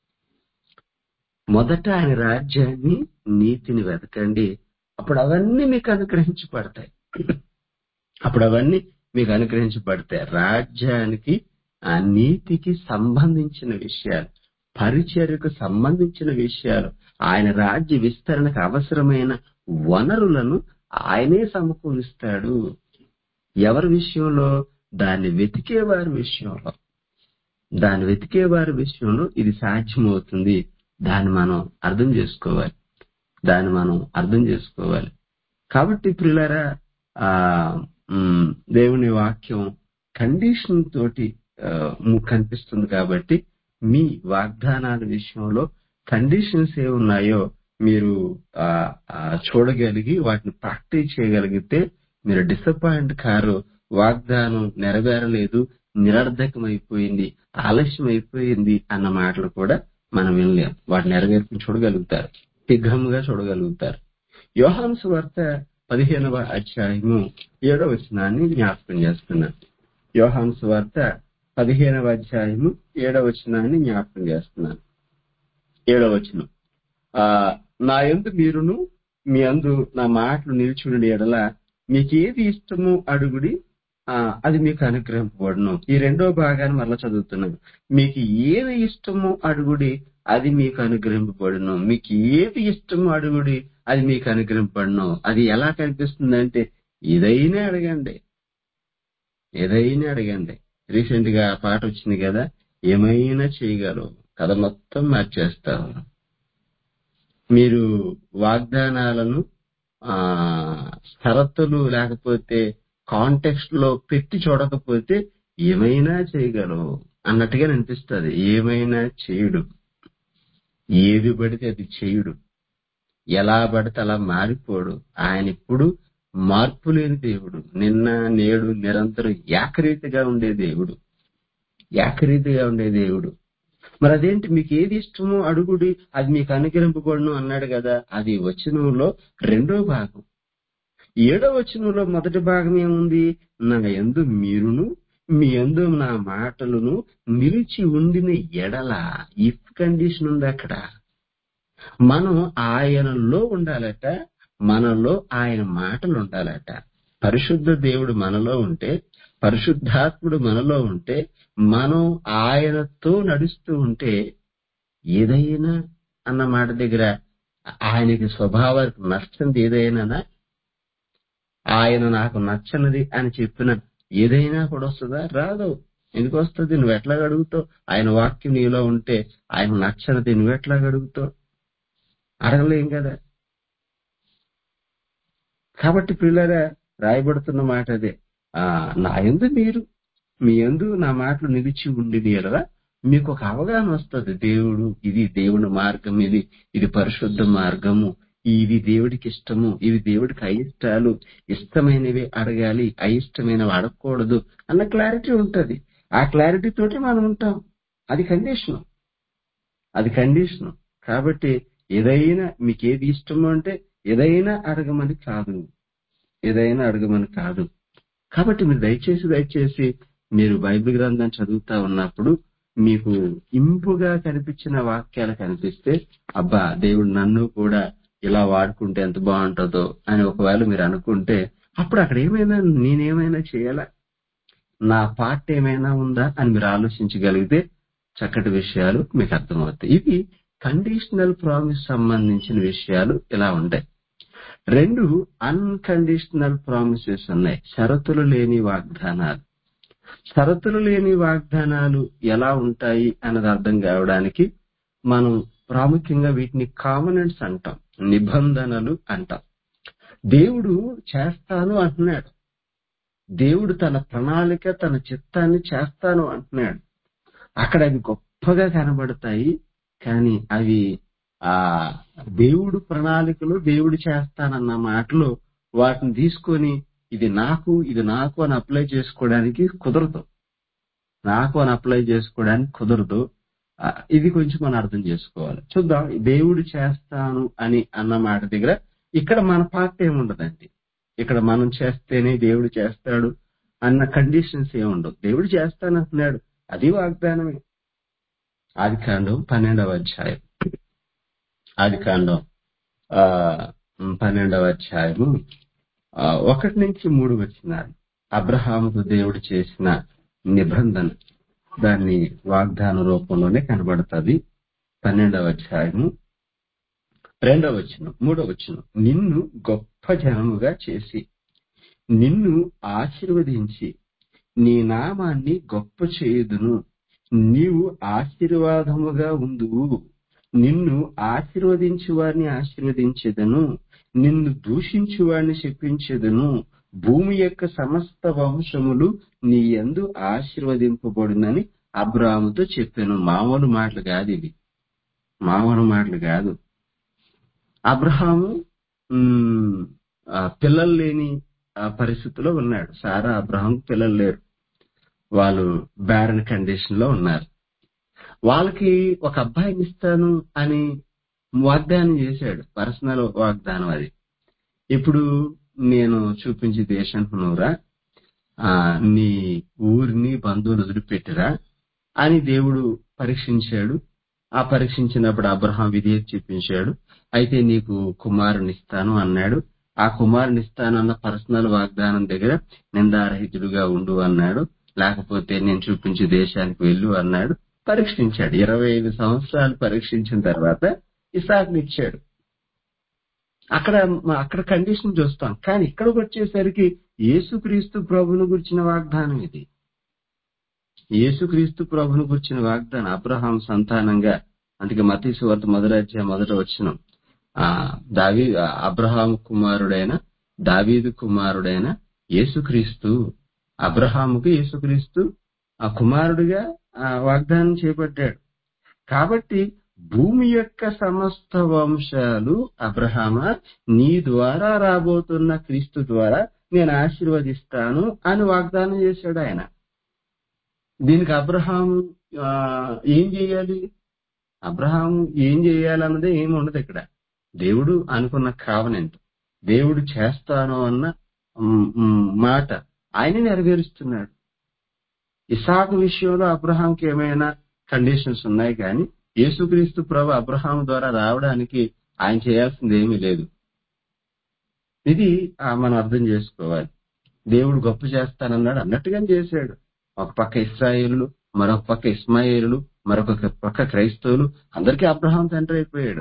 మొదట ఆయన రాజ్యాన్ని నీతిని వెతకండి అప్పుడు అవన్నీ మీకు అనుగ్రహించబడతాయి అప్పుడు అవన్నీ మీకు అనుగ్రహించబడతాయి రాజ్యానికి ఆ నీతికి సంబంధించిన విషయాలు పరిచర్యకు సంబంధించిన విషయాలు ఆయన రాజ్య విస్తరణకు అవసరమైన వనరులను ఆయనే సమకూరుస్తాడు ఎవరి విషయంలో దాన్ని వెతికే వారి విషయంలో దాన్ని వెతికే వారి విషయంలో ఇది సాధ్యమవుతుంది దాన్ని మనం అర్థం చేసుకోవాలి దాన్ని మనం అర్థం చేసుకోవాలి కాబట్టి ప్రియులారా ఆ ఉమ్, దేవుని వాక్యం కండిషన్ తోటి ఆ, ము- కనిపిస్తుంది కాబట్టి మీ వాగ్దానాల విషయంలో కండిషన్స్ ఏ ఉన్నాయో మీరు ఆ, ఆ, చూడగలిగి వాటిని ప్రాక్టీస్ చేయగలిగితే మీరు డిసప్పాయింట్ కారు వాగ్దానం నెరవేరలేదు నిరర్ధకమైపోయింది ఆలస్యం అయిపోయింది అన్న మాటలు కూడా మనం వినలేం వాటి నెరవేర్పుని చూడగలుగుతారు శీఘ్రంగా చూడగలుగుతారు యోహాను వార్త పదిహేనవ అధ్యాయము ఏడవ వచనాన్ని జ్ఞాపకం చేస్తున్నాను యోహాను వార్త పదిహేనవ అధ్యాయము ఏడవ వచనాన్ని జ్ఞాపకం చేస్తున్నాను ఏడవ వచనం ఆ నా యందు మీరును మీ అందు నా మాటలు నిలిచుండి ఎడల మీకు ఏది ఇష్టమో అడుగుడి ఆ అది మీకు అనుగ్రహింపబడును ఈ రెండో భాగాన్ని మరలా చదువుతున్నాను మీకు ఏది ఇష్టమో అడుగుడి అది మీకు అనుగ్రహింపబడును మీకు ఏది ఇష్టమో అడుగుడి అది మీకు అనుగ్రహింపబడును అది ఎలా కనిపిస్తుంది అంటే ఏదైనా అడగండి ఏదైనా అడగండి రీసెంట్ గా ఆ పాట వచ్చింది కదా ఏమైనా చేయగలవు కథ మొత్తం మార్చేస్తావు మీరు వాగ్దానాలను ఆ షరతులు లేకపోతే కాంటెక్స్ట్ లో పెట్టి చూడకపోతే ఏమైనా చేయగలవు అన్నట్టుగా అనిపిస్తుంది ఏమైనా చేయుడు ఏది పడితే అది చేయుడు ఎలా పడితే అలా మారిపోడు ఆయన ఇప్పుడు మార్పు లేని దేవుడు నిన్న నేడు నిరంతరం ఏకరీతిగా ఉండే దేవుడు ఏకరీతిగా ఉండే దేవుడు మరి అదేంటి మీకు ఏది ఇష్టమో అడుగుడి అది మీకు అనుగ్రహింపబడును అన్నాడు కదా అది వచనంలో రెండో భాగం ఏడో వచనంలో మొదటి భాగం ఏముంది నా ఎందు మీరును మీ ఎందు నా మాటలను నిలిచి ఉండిన ఎడల ఇఫ్ కండిషన్ ఉంది అక్కడ మనం ఆయనలో ఉండాలట మనలో ఆయన మాటలు ఉండాలట పరిశుద్ధ దేవుడు మనలో ఉంటే పరిశుద్ధాత్ముడు మనలో ఉంటే మనం ఆయనతో నడుస్తూ ఉంటే ఏదైనా అన్న మాట దగ్గర ఆయనకి స్వభావానికి నచ్చనిది ఏదైనా ఆయన నాకు నచ్చనిది అని చెప్పిన ఏదైనా కూడా వస్తుందా రాదు ఎందుకు వస్తుంది నువ్వు ఎట్లా అడుగుతావు ఆయన వాక్యం నీలో ఉంటే ఆయన నచ్చనిది నువ్వు ఎట్లా అడుగుతావు అడగలేం కదా కాబట్టి పిల్లరా రాయబడుతున్న మాట అదే ఆ నా ఎందు మీరు మీ ఎందు నా మాటలు నిలిచి ఉండి ఎడలా మీకు ఒక అవగాహన వస్తుంది దేవుడు ఇది దేవుని మార్గం ఇది ఇది పరిశుద్ధ మార్గము ఇది దేవుడికి ఇష్టము ఇవి దేవుడికి అయిష్టాలు ఇష్టమైనవి అడగాలి అయిష్టమైనవి అడగకూడదు అన్న క్లారిటీ ఉంటది ఆ క్లారిటీ తోటి మనం ఉంటాం అది కండిషన్ అది కండిషన్ కాబట్టి ఏదైనా మీకు ఏది ఇష్టమో అంటే ఏదైనా అడగమని కాదు ఏదైనా అడగమని కాదు కాబట్టి మీరు దయచేసి దయచేసి మీరు బైబిల్ గ్రంథం చదువుతా ఉన్నప్పుడు మీకు ఇంపుగా కనిపించిన వాక్యాలు కనిపిస్తే అబ్బా దేవుడు నన్ను కూడా ఇలా వాడుకుంటే ఎంత బాగుంటుందో అని ఒకవేళ మీరు అనుకుంటే అప్పుడు అక్కడ ఏమైనా నేనేమైనా చేయాలా నా పార్ట్ ఏమైనా ఉందా అని మీరు ఆలోచించగలిగితే చక్కటి విషయాలు మీకు అర్థమవుతాయి ఇవి కండిషనల్ ప్రామిస్ సంబంధించిన విషయాలు ఇలా ఉంటాయి రెండు అన్కండిషనల్ ప్రామిసెస్ ఉన్నాయి షరతులు లేని వాగ్దానాలు షరతులు లేని వాగ్దానాలు ఎలా ఉంటాయి అన్నది అర్థం కావడానికి మనం ప్రాముఖ్యంగా వీటిని కామనెంట్స్ అంటాం నిబంధనలు అంటాం దేవుడు చేస్తాను అంటున్నాడు దేవుడు తన ప్రణాళిక తన చిత్తాన్ని చేస్తాను అంటున్నాడు అక్కడ అవి గొప్పగా కనబడతాయి కానీ అవి ఆ దేవుడు ప్రణాళికలు దేవుడు చేస్తానన్న మాటలు వాటిని తీసుకొని ఇది నాకు ఇది నాకు అని అప్లై చేసుకోవడానికి కుదరదు నాకు అని అప్లై చేసుకోవడానికి కుదరదు ఆ, ఇది కొంచెం మనం అర్థం చేసుకోవాలి చూద్దాం దేవుడు చేస్తాను అని అన్న మాట దగ్గర ఇక్కడ మన పార్ట్ ఏముండదండి ఇక్కడ మనం చేస్తేనే దేవుడు చేస్తాడు అన్న కండిషన్స్ ఏముండవు దేవుడు చేస్తాను అంటున్నాడు అది వాగ్దానమే ఆది కాండం పన్నెండవ అధ్యాయం ఆది కాండం ఆ, పన్నెండవ అధ్యాయము ఆ, ఒకటి నుంచి మూడు వచ్చినారు అబ్రహాముతో దేవుడు చేసిన నిబంధన దాన్ని వాగ్దాన రూపంలోనే కనబడుతుంది పన్నెండవ అధ్యాయము రెండవ వచనం మూడవ వచనం నిన్ను గొప్ప జనముగా చేసి నిన్ను ఆశీర్వదించి నీ నామాన్ని గొప్ప చేయుదును నీవు ఆశీర్వాదముగా ఉందువు నిన్ను ఆశీర్వదించు వారిని ఆశీర్వదించెదను నిన్ను దూషించు వారిని శపించెదను భూమి యొక్క సమస్త వంశములు నీ యందు ఆశీర్వదింపబడునని అబ్రాముతో చెప్పాను మామూలు మాటలు కాదు ఇవి మామూలు మాటలు కాదు అబ్రహాము ఉమ్, ఆ, పిల్లలు లేని ఆ పరిస్థితిలో ఉన్నాడు సారా అబ్రహాం పిల్లలు లేరు వాళ్ళు బ్యారన్ కండిషన్ లో ఉన్నారు వాళ్ళకి ఒక అబ్బాయిని ఇస్తాను అని వాగ్దానం చేశాడు పర్సనల్ వాగ్దానం అది ఇప్పుడు నేను చూపించే దేశం నువ్వురా ఆ, నీ ఊరిని బంధువులు వదిలిపెట్టిరా అని దేవుడు పరీక్షించాడు ఆ పరీక్షించినప్పుడు అబ్రహాం విధేయత చూపించాడు అయితే నీకు కుమారుని ఇస్తాను అన్నాడు ఆ కుమారుని ఇస్తాను అన్న పర్సనల్ వాగ్దానం దగ్గర నిందారహితుడుగా ఉండు అన్నాడు లేకపోతే నేను చూపించే దేశానికి వెళ్ళు అన్నాడు పరీక్షించాడు ఇరవై ఐదు సంవత్సరాలు పరీక్షించిన తర్వాత ఇసాకుని ఇచ్చాడు అక్కడ అక్కడ కండిషన్ చూస్తాం కానీ ఇక్కడికి వచ్చేసరికి యేసుక్రీస్తు ప్రభుని గురించిన వాగ్దానం ఇది యేసుక్రీస్తు ప్రభుని గురించిన వాగ్దానం అబ్రహాం సంతానంగా అందుకే మతీసు వార్త మొదటి అధ్యాయం మొదట వచ్చిన ఆ దావీ అబ్రహాం కుమారుడైన దావీదు కుమారుడైన యేసుక్రీస్తు అబ్రహాముకు యేసుక్రీస్తు ఆ కుమారుడిగా ఆ వాగ్దానం చేపట్టాడు కాబట్టి భూమి యొక్క సమస్త వంశాలు అబ్రహామ నీ ద్వారా రాబోతున్న క్రీస్తు ద్వారా నేను ఆశీర్వదిస్తాను అని వాగ్దానం చేశాడు ఆయన దీనికి అబ్రహాం ఆ, ఏం చేయాలి అబ్రహాం ఏం చేయాలన్నదే ఏమి ఉండదు ఇక్కడ దేవుడు అనుకున్న కావనెంట్ దేవుడు చేస్తాను అన్న మ్, మ్, మాట ఆయన నెరవేరుస్తున్నాడు ఇసాకు విషయంలో అబ్రహాంకి ఏమైనా కండిషన్స్ ఉన్నాయి కానీ యేసుక్రీస్తు ప్రభు అబ్రహాం ద్వారా రావడానికి ఆయన చేయాల్సింది ఏమీ లేదు ఇది ఆ, మనం అర్థం చేసుకోవాలి దేవుడు గొప్ప చేస్తానన్నాడు అన్నట్టుగానే చేశాడు ఒక పక్క ఇస్రాయేలు మరొక పక్క ఇస్మాయిలు మరొక పక్క క్రైస్తవులు అందరికీ అబ్రహాం తండ్రి అయిపోయాడు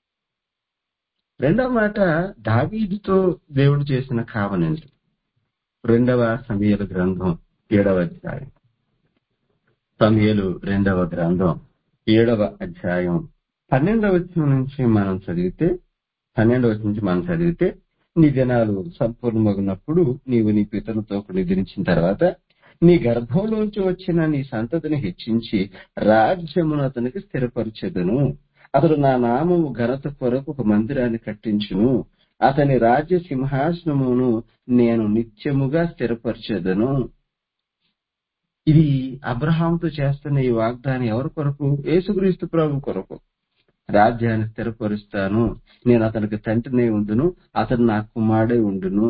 రెండవ మాట దావీదుతో దేవుడు చేసిన కావనండి రెండవ సమయల గ్రంథం ఏడవ అధ్యాయం సమయలు రెండవ గ్రంథం ఏడవ అధ్యాయం పన్నెండవ వచనం నుంచి మనం చదివితే పన్నెండవ వచనం నుంచి మనం చదివితే నీ దినాలు సంపూర్ణమగినప్పుడు నీవు నీ పితలతో నిద్రించిన తర్వాత నీ గర్భంలోంచి వచ్చిన నీ సంతతిని హెచ్చించి రాజ్యమును అతనికి స్థిరపరచెదను అతడు నా నామము ఘనత కొరకు ఒక మందిరాన్ని కట్టించును అతని రాజ్య సింహాసనమును నేను నిత్యముగా స్థిరపరచెదను ఇది అబ్రహాంతో చేస్తున్న ఈ వాగ్దానం ఎవరి కొరకు యేసుక్రీస్తు ప్రభు కొరకు రాజ్యాన్ని స్థిరపరుస్తాను నేను అతనికి తండ్రినే ఉండును అతను నా కుమారుడే ఉండును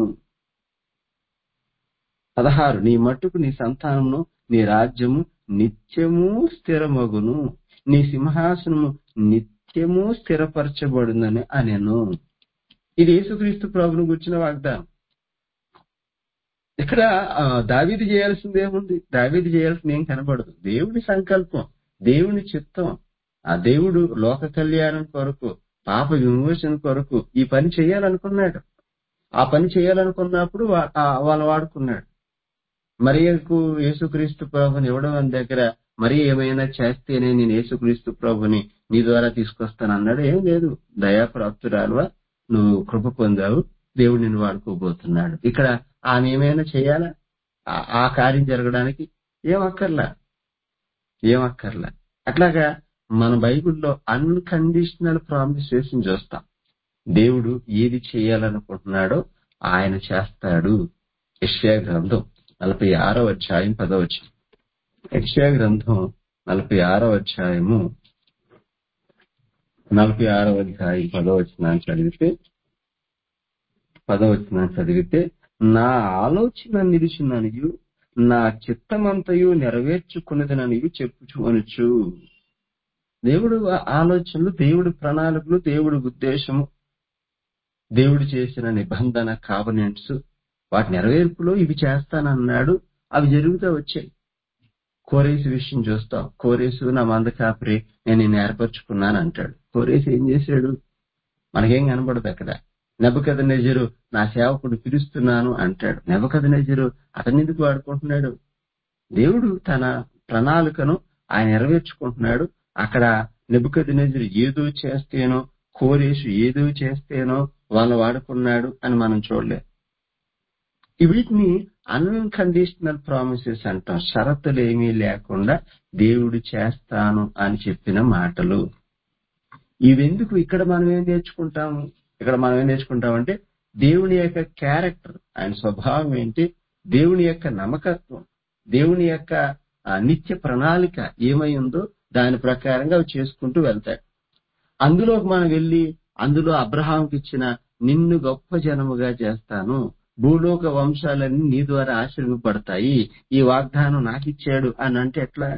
పదహారు నీ మట్టుకు నీ సంతానమును నీ రాజ్యము నిత్యము స్థిరమగును నీ సింహాసనము నిత్యము స్థిరపరచబడునని అనెను ఇది యేసుక్రీస్తు ప్రభును గుర్చిన వాగ్దానం ఇక్కడ ఆ, దావీదు చేయాల్సింది ఏముంది దావీదు చేయాల్సింది ఏం కనబడదు దేవుని సంకల్పం దేవుని చిత్తం ఆ దేవుడు లోక కళ్యాణం కొరకు పాప విమోచన కొరకు ఈ పని చేయాలనుకున్నాడు ఆ పని చేయాలనుకున్నప్పుడు వా- ఆ వాళ్ళని వాడుకున్నాడు మరియకు యేసుక్రీస్తు ప్రభుని ఇవ్వడం అనే దగ్గర మరి ఏమైనా చేస్తేనే నేను యేసుక్రీస్తు ప్రభుని నీ ద్వారా తీసుకొస్తాను అన్నాడు ఏం లేదు దయాప్రాప్తురాలువా నువ్వు కృప పొందావు దేవుడు నిన్ను వాడుకోబోతున్నాడు ఇక్కడ ఆమె ఏమైనా చేయాలా ఆ- ఆ కార్యం జరగడానికి ఏం అక్కర్లా ఏం అక్కర్లా అట్లాగా మన బైబిల్లో అన్కండిషనల్ ప్రామిసెస్ చూస్తాం దేవుడు ఏది చేయాలనుకుంటున్నాడో ఆయన చేస్తాడు యెషయా గ్రంథం నలభై ఆరో అధ్యాయం పదవచ్చు యెషయా గ్రంథం నలభై ఆరో అధ్యాయము నలభై ఆరో అధ్యాయం పదవచనాన్ని చదివితే పదవచనాన్ని చదివితే నా ఆలోచన నిలిచిననియు నా చిత్తమంతయు నెరవేర్చుకున్నదననియు చెప్పుచు అనుచు దేవుడు ఆ ఆలోచనలు దేవుడి ప్రణాళికలు దేవుడి ఉద్దేశము దేవుడు చేసిన నిబంధన కావనెంట్స్ వాటి నెరవేర్పులో ఇవి చేస్తానన్నాడు అవి జరుగుతూ వచ్చాయి కోరేసు విషయం చూస్తాం కోరేసు నా మంద కాపరి నేను నిన్ను ఏర్పరచుకున్నాను అంటాడు కోరేసు ఏం చేశాడు మనకేం కనబడదు అక్కడ నెబకథ నెజరు నా సేవకుడు పిలుస్తున్నాను అంటాడు నెబకథ నెజరు అతన్ని ఎందుకు వాడుకుంటున్నాడు దేవుడు తన ప్రణాళికను ఆయన నెరవేర్చుకుంటున్నాడు అక్కడ నెబుకది నెజరు ఏదో చేస్తేనో కోరేసు ఏదో చేస్తేనో వాళ్ళని వాడుకున్నాడు అని మనం చూడలేదు ఈ వీటిని అన్కండిషనల్ ప్రామిసెస్ అంటాం షరతులు ఏమీ లేకుండా దేవుడు చేస్తాను అని చెప్పిన మాటలు ఇవెందుకు ఇక్కడ మనం ఏం నేర్చుకుంటాము ఇక్కడ మనం ఏం నేర్చుకుంటామంటే దేవుని యొక్క క్యారెక్టర్ ఆయన స్వభావం ఏంటి దేవుని యొక్క నమ్మకత్వం దేవుని యొక్క ఆ, నిత్య ప్రణాళిక ఏమై ఉందో దాని ప్రకారంగా అవి చేసుకుంటూ వెళ్తాడు అందులోకి మనం వెళ్ళి అందులో అబ్రహాంకి ఇచ్చిన నిన్ను గొప్ప జనముగా చేస్తాను భూలోక వంశాలన్నీ నీ ద్వారా ఆశీర్వపడతాయి ఈ వాగ్దానం నాకు ఇచ్చాడు అని అంటే ఎట్లా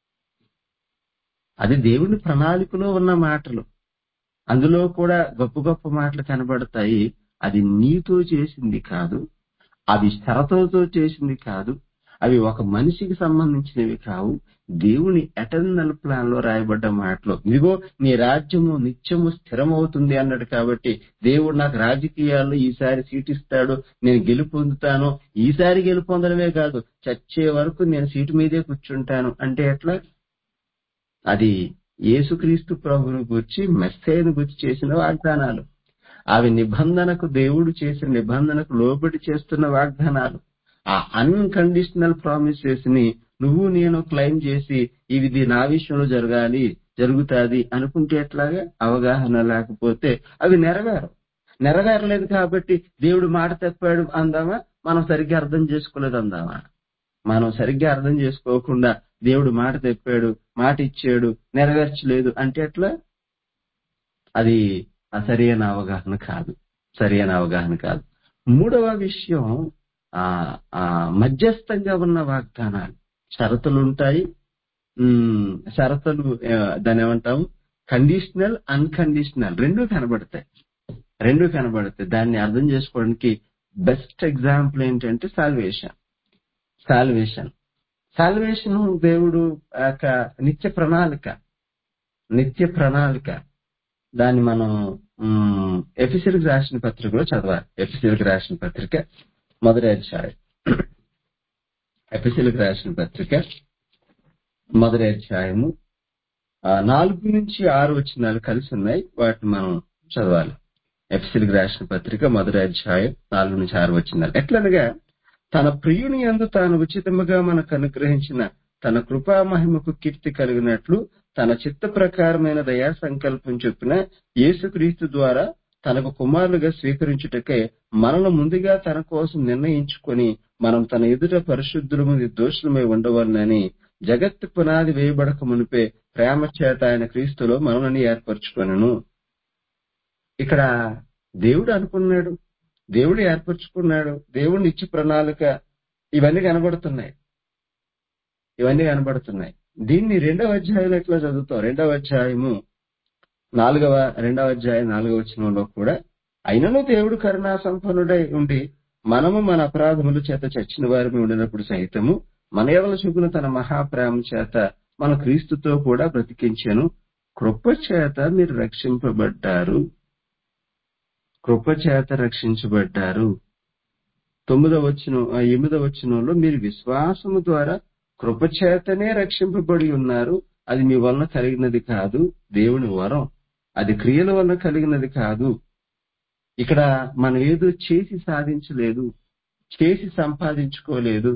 అది దేవుని ప్రణాళికలో ఉన్న మాటలు అందులో కూడా గొప్ప గొప్ప మాటలు కనబడతాయి అది నీతో చేసింది కాదు అవి షరతులతో చేసింది కాదు అవి ఒక మనిషికి సంబంధించినవి కావు దేవుని ఎటర్నల్ ప్లాన్ లో రాయబడ్డ మాటలు ఇదిగో నీ రాజ్యము నిత్యము స్థిరమవుతుంది అన్నాడు కాబట్టి దేవుడు నాకు రాజకీయాల్లో ఈసారి సీట్ ఇస్తాడు నేను గెలుపొందుతాను ఈసారి గెలుపొందడమే కాదు చచ్చే వరకు నేను సీటు మీదే కూర్చుంటాను అంటే ఎట్లా అది యేసుక్రీస్తు ప్రభువుని గురించి మెస్సేను గురించి చేసిన వాగ్దానాలు అవి నిబంధనకు దేవుడు చేసిన నిబంధనకు లోబడి చేస్తున్న వాగ్దానాలు ఆ అన్కండిషనల్ ప్రామిసెస్ ని నువ్వు నేను క్లెయిమ్ చేసి ఇది నా విషయంలో జరగాలి జరుగుతాది అనుకుంటే ఎట్లాగా అవగాహన లేకపోతే అవి నెరవేరు నెరవేరలేదు కాబట్టి దేవుడు మాట తప్పాడు అందామా మనం సరిగ్గా అర్థం చేసుకోలేదు అందామా మనం సరిగ్గా అర్థం చేసుకోకుండా దేవుడు మాట తెప్పాడు మాట ఇచ్చాడు నెరవేర్చలేదు అంటే ఎట్లా అది సరైన అవగాహన కాదు సరైన అవగాహన కాదు మూడవ విషయం ఆ ఆ మధ్యస్థంగా ఉన్న వాగ్దానాలు షరతులు ఉంటాయి ఉమ్, షరతులు ఆ, దాన్ని ఏమంటాం కండిషనల్ అన్కండిషనల్ రెండు కనబడతాయి రెండు కనబడతాయి దాన్ని అర్థం చేసుకోవడానికి బెస్ట్ ఎగ్జాంపుల్ ఏంటంటే సాల్వేషన్ సాల్వేషన్ సాల్వేషన్ దేవుడు ఆ యొక్క నిత్య ప్రణాళిక నిత్య ప్రణాళిక దాన్ని మనం ఎఫిసిల్కి రాసిన పత్రికలో చదవాలి ఎఫిసిల్కి రాసిన పత్రిక మొదటి అధ్యాయం ఎఫిసిల్కి రాసిన పత్రిక మొదటి అధ్యాయము ఆ, నాలుగు నుంచి ఆరు వచ్చినాలు కలిసి ఉన్నాయి వాటిని మనం చదవాలి ఎఫ్సిల్కి రాసిన పత్రిక మొదటి అధ్యాయం నాలుగు నుంచి ఆరు వచ్చినాలు ఎట్లనగా తన ప్రియుని యందు తాను ఉచితముగా మనకు అనుగ్రహించిన తన కృపా మహిమకు కీర్తి కలిగినట్లు తన చిత్త ప్రకారమైన దయా సంకల్పం చొప్పున యేసుక్రీస్తు ద్వారా తనకు కుమారులుగా స్వీకరించుటకై మనను ముందుగా తన కోసం నిర్ణయించుకొని మనం తన ఎదుట పరిశుద్ధులము దోషులమై ఉండవలనని జగత్తు పునాది వేయబడక మునిపే ప్రేమ చేత ఆయన క్రీస్తులో మనల్ని ఏర్పరచుకొనను ఇక్కడ దేవుడు అనుకున్నాడు దేవుడు ఏర్పరచుకున్నాడు దేవుడు నిత్య ప్రణాళిక ఇవన్నీ కనబడుతున్నాయి ఇవన్నీ కనబడుతున్నాయి దీన్ని రెండవ అధ్యాయంలో ఎట్లా చదువుతాం రెండవ అధ్యాయము నాలుగవ రెండవ అధ్యాయం నాలుగవ వచనంలో కూడా అయినను దేవుడు కరుణా సంపన్నుడై ఉండి మనము మన అపరాధముల చేత చచ్చిన వారిని ఉండినప్పుడు సహితము మన ఎవల చూపున తన మహాప్రేమ చేత మన క్రీస్తుతో కూడా బ్రతికించెను కృప చేత మీరు రక్షింపబడ్డారు కృప చేత రక్షించబడ్డారు తొమ్మిదవ వచ్చిన ఎనిమిదవ వచనంలో మీరు విశ్వాసము ద్వారా కృప చేతనే రక్షింపబడి ఉన్నారు అది మీ వలన కలిగినది కాదు దేవుని వరం అది క్రియల వలన కలిగినది కాదు ఇక్కడ మనం ఏదో చేసి సాధించలేదు చేసి సంపాదించుకోలేదు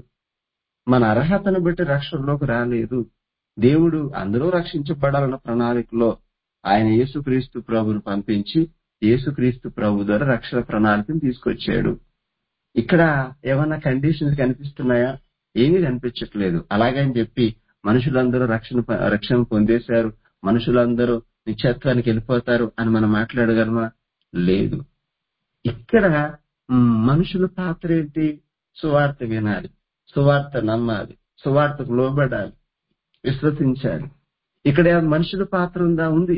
మన అర్హతను బట్టి రక్షణలోకి రాలేదు దేవుడు అందరూ రక్షించబడాలన్న ప్రణాళికలో ఆయన యేసుక్రీస్తు ప్రభుని పంపించి యేసుక్రీస్తు ప్రభు ద్వారా రక్షణ ప్రణాళికను తీసుకొచ్చాడు ఇక్కడ ఏమన్నా కండిషన్స్ కనిపిస్తున్నాయా ఏమీ కనిపించట్లేదు అలాగని చెప్పి మనుషులందరూ రక్షణ రక్షణ పొందేశారు మనుషులందరూ నిత్యత్వానికి వెళ్ళిపోతారు అని మనం మాట్లాడగలమా లేదు ఇక్కడ మ్, మనుషుల పాత్ర ఏంటి సువార్త వినాలి సువార్త నమ్మాలి సువార్తకు లోబడాలి విశ్వసించాలి ఇక్కడ ఏమైనా మనుషుల పాత్ర ఉందా ఉంది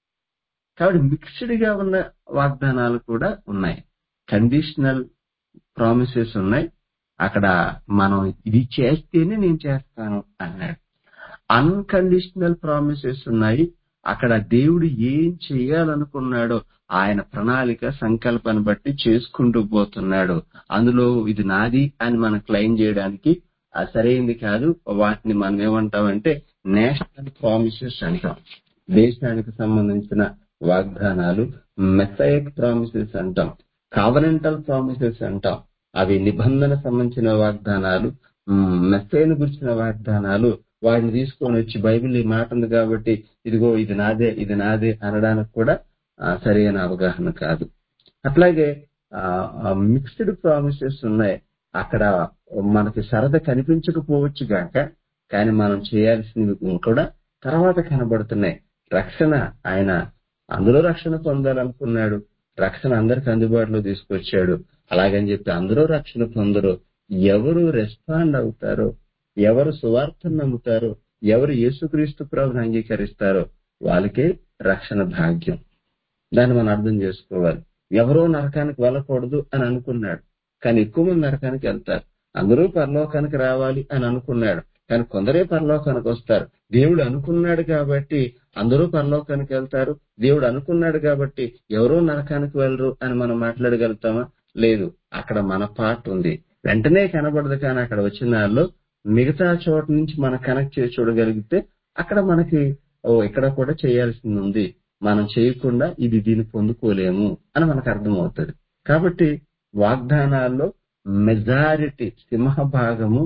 కాబట్టి మిక్స్డ్ గా ఉన్న వాగ్దానాలు కూడా ఉన్నాయి కండిషనల్ ప్రామిసెస్ ఉన్నాయి అక్కడ మనం ఇది చేస్తేనే నేను చేస్తాను అన్నాడు అన్కండిషనల్ ప్రామిసెస్ ఉన్నాయి అక్కడ దేవుడు ఏం చేయాలనుకున్నాడో ఆయన ప్రణాళిక సంకల్పాన్ని బట్టి చేసుకుంటూ పోతున్నాడు అందులో ఇది నాది అని మనం క్లెయిమ్ చేయడానికి అది సరైంది కాదు వాటిని మనం ఏమంటామంటే నేషనల్ ప్రామిసెస్ అంటాం దేశానికి సంబంధించిన వాగ్దానాలు మెసైక్ ప్రామిసెస్ అంటాం కావనెంటల్ ప్రామిసెస్ అంటాం అవి నిబంధన సంబంధించిన వాగ్దానాలు మెస్సైను గురించిన వాగ్దానాలు వాటిని తీసుకొని వచ్చి బైబిల్ ఈ మాట ఉంది కాబట్టి ఇదిగో ఇది నాదే ఇది నాదే అనడానికి కూడా ఆ, సరైన అవగాహన కాదు అట్లాగే మిక్స్డ్ ప్రామిసెస్ ఉన్నాయి అక్కడ మనకి సరద కనిపించకపోవచ్చు గాక కానీ మనం చేయాల్సినవి కూడా తర్వాత కనబడుతున్నాయి రక్షణ ఆయన అందులో రక్షణ పొందాలనుకున్నాడు రక్షణ అందరికి అందుబాటులో తీసుకొచ్చాడు అలాగని చెప్పి అందరూ రక్షణ పొందరు ఎవరు రెస్పాండ్ అవుతారో ఎవరు సువార్తను నమ్ముతారో ఎవరు యేసుక్రీస్తు ప్రభుని అంగీకరిస్తారో వాళ్ళకే రక్షణ భాగ్యం దాన్ని మనం అర్థం చేసుకోవాలి ఎవరో నరకానికి వెళ్ళకూడదు అని అనుకున్నాడు కానీ ఎక్కువ మంది నరకానికి వెళ్తారు అందరూ పరలోకానికి రావాలి అని అనుకున్నాడు కానీ కొందరే పరలోకానికి వస్తారు దేవుడు అనుకున్నాడు కాబట్టి అందరూ పరలోకానికి వెళ్తారు దేవుడు అనుకున్నాడు కాబట్టి ఎవరో నరకానికి వెళ్ళరు అని మనం మాట్లాడగలుగుతామా లేదు అక్కడ మన పార్ట్ ఉంది వెంటనే కనబడదు కానీ అక్కడ వచ్చిన వాళ్ళు మిగతా చోట నుంచి మనం కనెక్ట్ చేసి చూడగలిగితే అక్కడ మనకి ఓ ఇక్కడ కూడా చేయాల్సింది ఉంది మనం చేయకుండా ఇది దీన్ని పొందుకోలేము అని మనకు అర్థమవుతుంది కాబట్టి వాగ్దానాల్లో మెజారిటీ సింహభాగము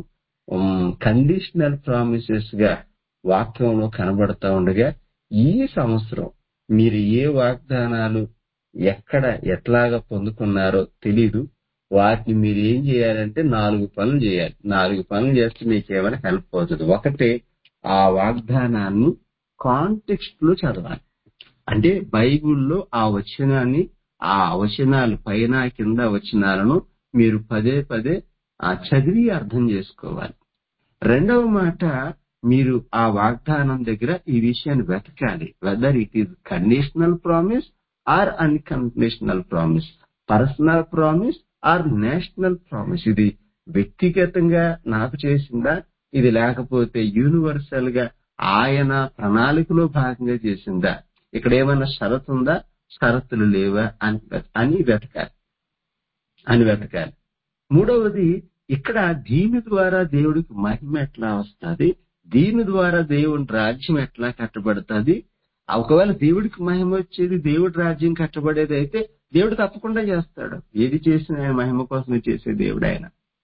కండిషనల్ ప్రామిసెస్ గా వాక్యంలో కనబడతా ఉండగా ఈ సంవత్సరం మీరు ఏ వాగ్దానాలు ఎక్కడ ఎట్లాగా పొందుకున్నారో తెలీదు వాటిని మీరు ఏం చేయాలంటే నాలుగు పనులు చేయాలి నాలుగు పనులు చేస్తే మీకు ఏమైనా హెల్ప్ అవుతుంది ఒకటి ఆ వాగ్దానాన్ని కాంటెక్స్ట్ లో చదవాలి అంటే బైబిల్లో ఆ వచనాన్ని ఆ వచనాలు పైన కింద వచనాలను మీరు పదే పదే ఆ చదివి అర్థం చేసుకోవాలి రెండవ మాట మీరు ఆ వాగ్దానం దగ్గర ఈ విషయాన్ని వెతకాలి whether it is conditional promise or unconditional promise personal promise or national promise ఇది వ్యక్తిగతంగా నాకు చేసిందా ఇది లేకపోతే యూనివర్సల్ గా ఆయన ప్రణాళికలో భాగంగా చేసిందా ఇక్కడ ఏమైనా షరతు ఉందా షరతులు లేవా అని అని వెతకాలి అని వెతకాలి మూడవది ఇక్కడ దీని ద్వారా దేవుడికి మహిమ ఎట్లా వస్తుంది దీని ద్వారా దేవుని రాజ్యం ఎట్లా కట్టబడుతుంది ఒకవేళ దేవుడికి మహిమ వచ్చేది దేవుడి రాజ్యం కట్టబడేది అయితే దేవుడు తప్పకుండా చేస్తాడు ఏది చేసినా ఆయన మహిమ కోసమే చేసే దేవుడు ఆయన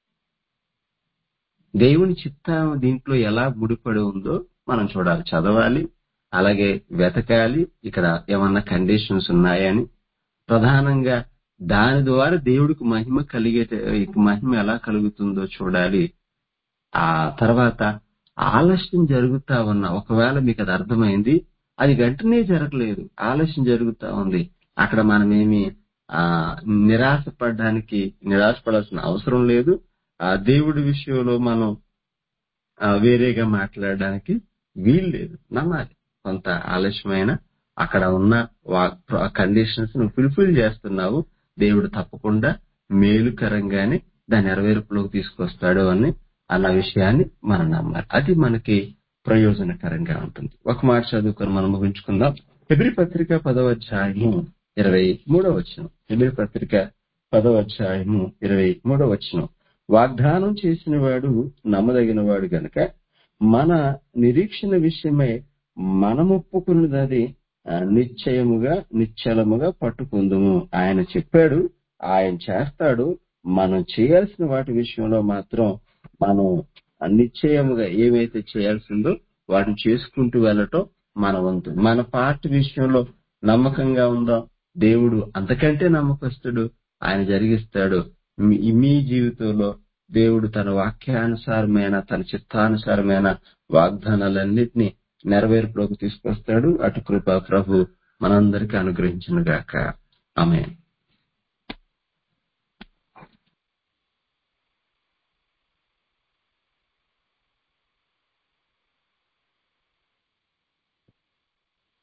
దేవుని చిత్తం దీంట్లో ఎలా ముడిపడి ఉందో మనం చూడాలి చదవాలి అలాగే వెతకాలి ఇక్కడ ఏమన్నా కండిషన్స్ ఉన్నాయని ప్రధానంగా దాని ద్వారా దేవుడికి మహిమ కలిగే మహిమ ఎలా కలుగుతుందో చూడాలి ఆ తర్వాత ఆలస్యం జరుగుతా ఉన్న ఒకవేళ మీకు అది అర్థమైంది అది వెంటనే జరగలేదు ఆలస్యం జరుగుతా ఉంది అక్కడ మనమేమి ఆ నిరాశపడడానికి నిరాశపడాల్సిన అవసరం లేదు ఆ దేవుడి విషయంలో మనం ఆ, వేరేగా మాట్లాడడానికి వీలు లేదు నమ్మాలి కొంత ఆలస్యమైన అక్కడ ఉన్న కండిషన్స్ నువ్వు ఫుల్ఫిల్ చేస్తున్నావు దేవుడు తప్పకుండా మేలుకరంగానే దాని నెరవేర్పులోకి తీసుకొస్తాడు అని అన్న విషయాన్ని మనం నమ్మాలి అది మనకి ప్రయోజనకరంగా ఉంటుంది ఒక మాట చదువుకొని మనం ముగించుకుందాం ఎబ్రి పత్రిక పదవ అధ్యాయము ఇరవై మూడవ వచనం ఎబ్రి పత్రిక పదవ అధ్యాయము ఇరవై మూడవ వచనం వాగ్దానం చేసిన వాడు నమ్మదగిన వాడు గనుక మన నిరీక్షణ విషయమై మనమొప్పుకున్నది ఆ, నిశ్చయముగా నిశ్చలముగా పట్టుకుందుము ఆయన చెప్పాడు ఆయన చేస్తాడు మనం చేయాల్సిన వాటి విషయంలో మాత్రం మనం నిశ్చయముగా ఏమైతే చేయాల్సిందో వాటిని చేసుకుంటూ వెళ్ళటం మన వంతు మన పార్ట్ విషయంలో నమ్మకంగా ఉందాం దేవుడు అంతకంటే నమ్మకస్తుడు ఆయన జరిగిస్తాడు మీ మీ జీవితంలో దేవుడు తన వాక్యానుసారమైన తన చిత్తానుసారమైన వాగ్దానాలన్నింటినీ నెరవేర్పులోకి తీసుకొస్తాడు అటు కృప ప్రభు మనందరికీ అనుగ్రహించిన గాక ఆమె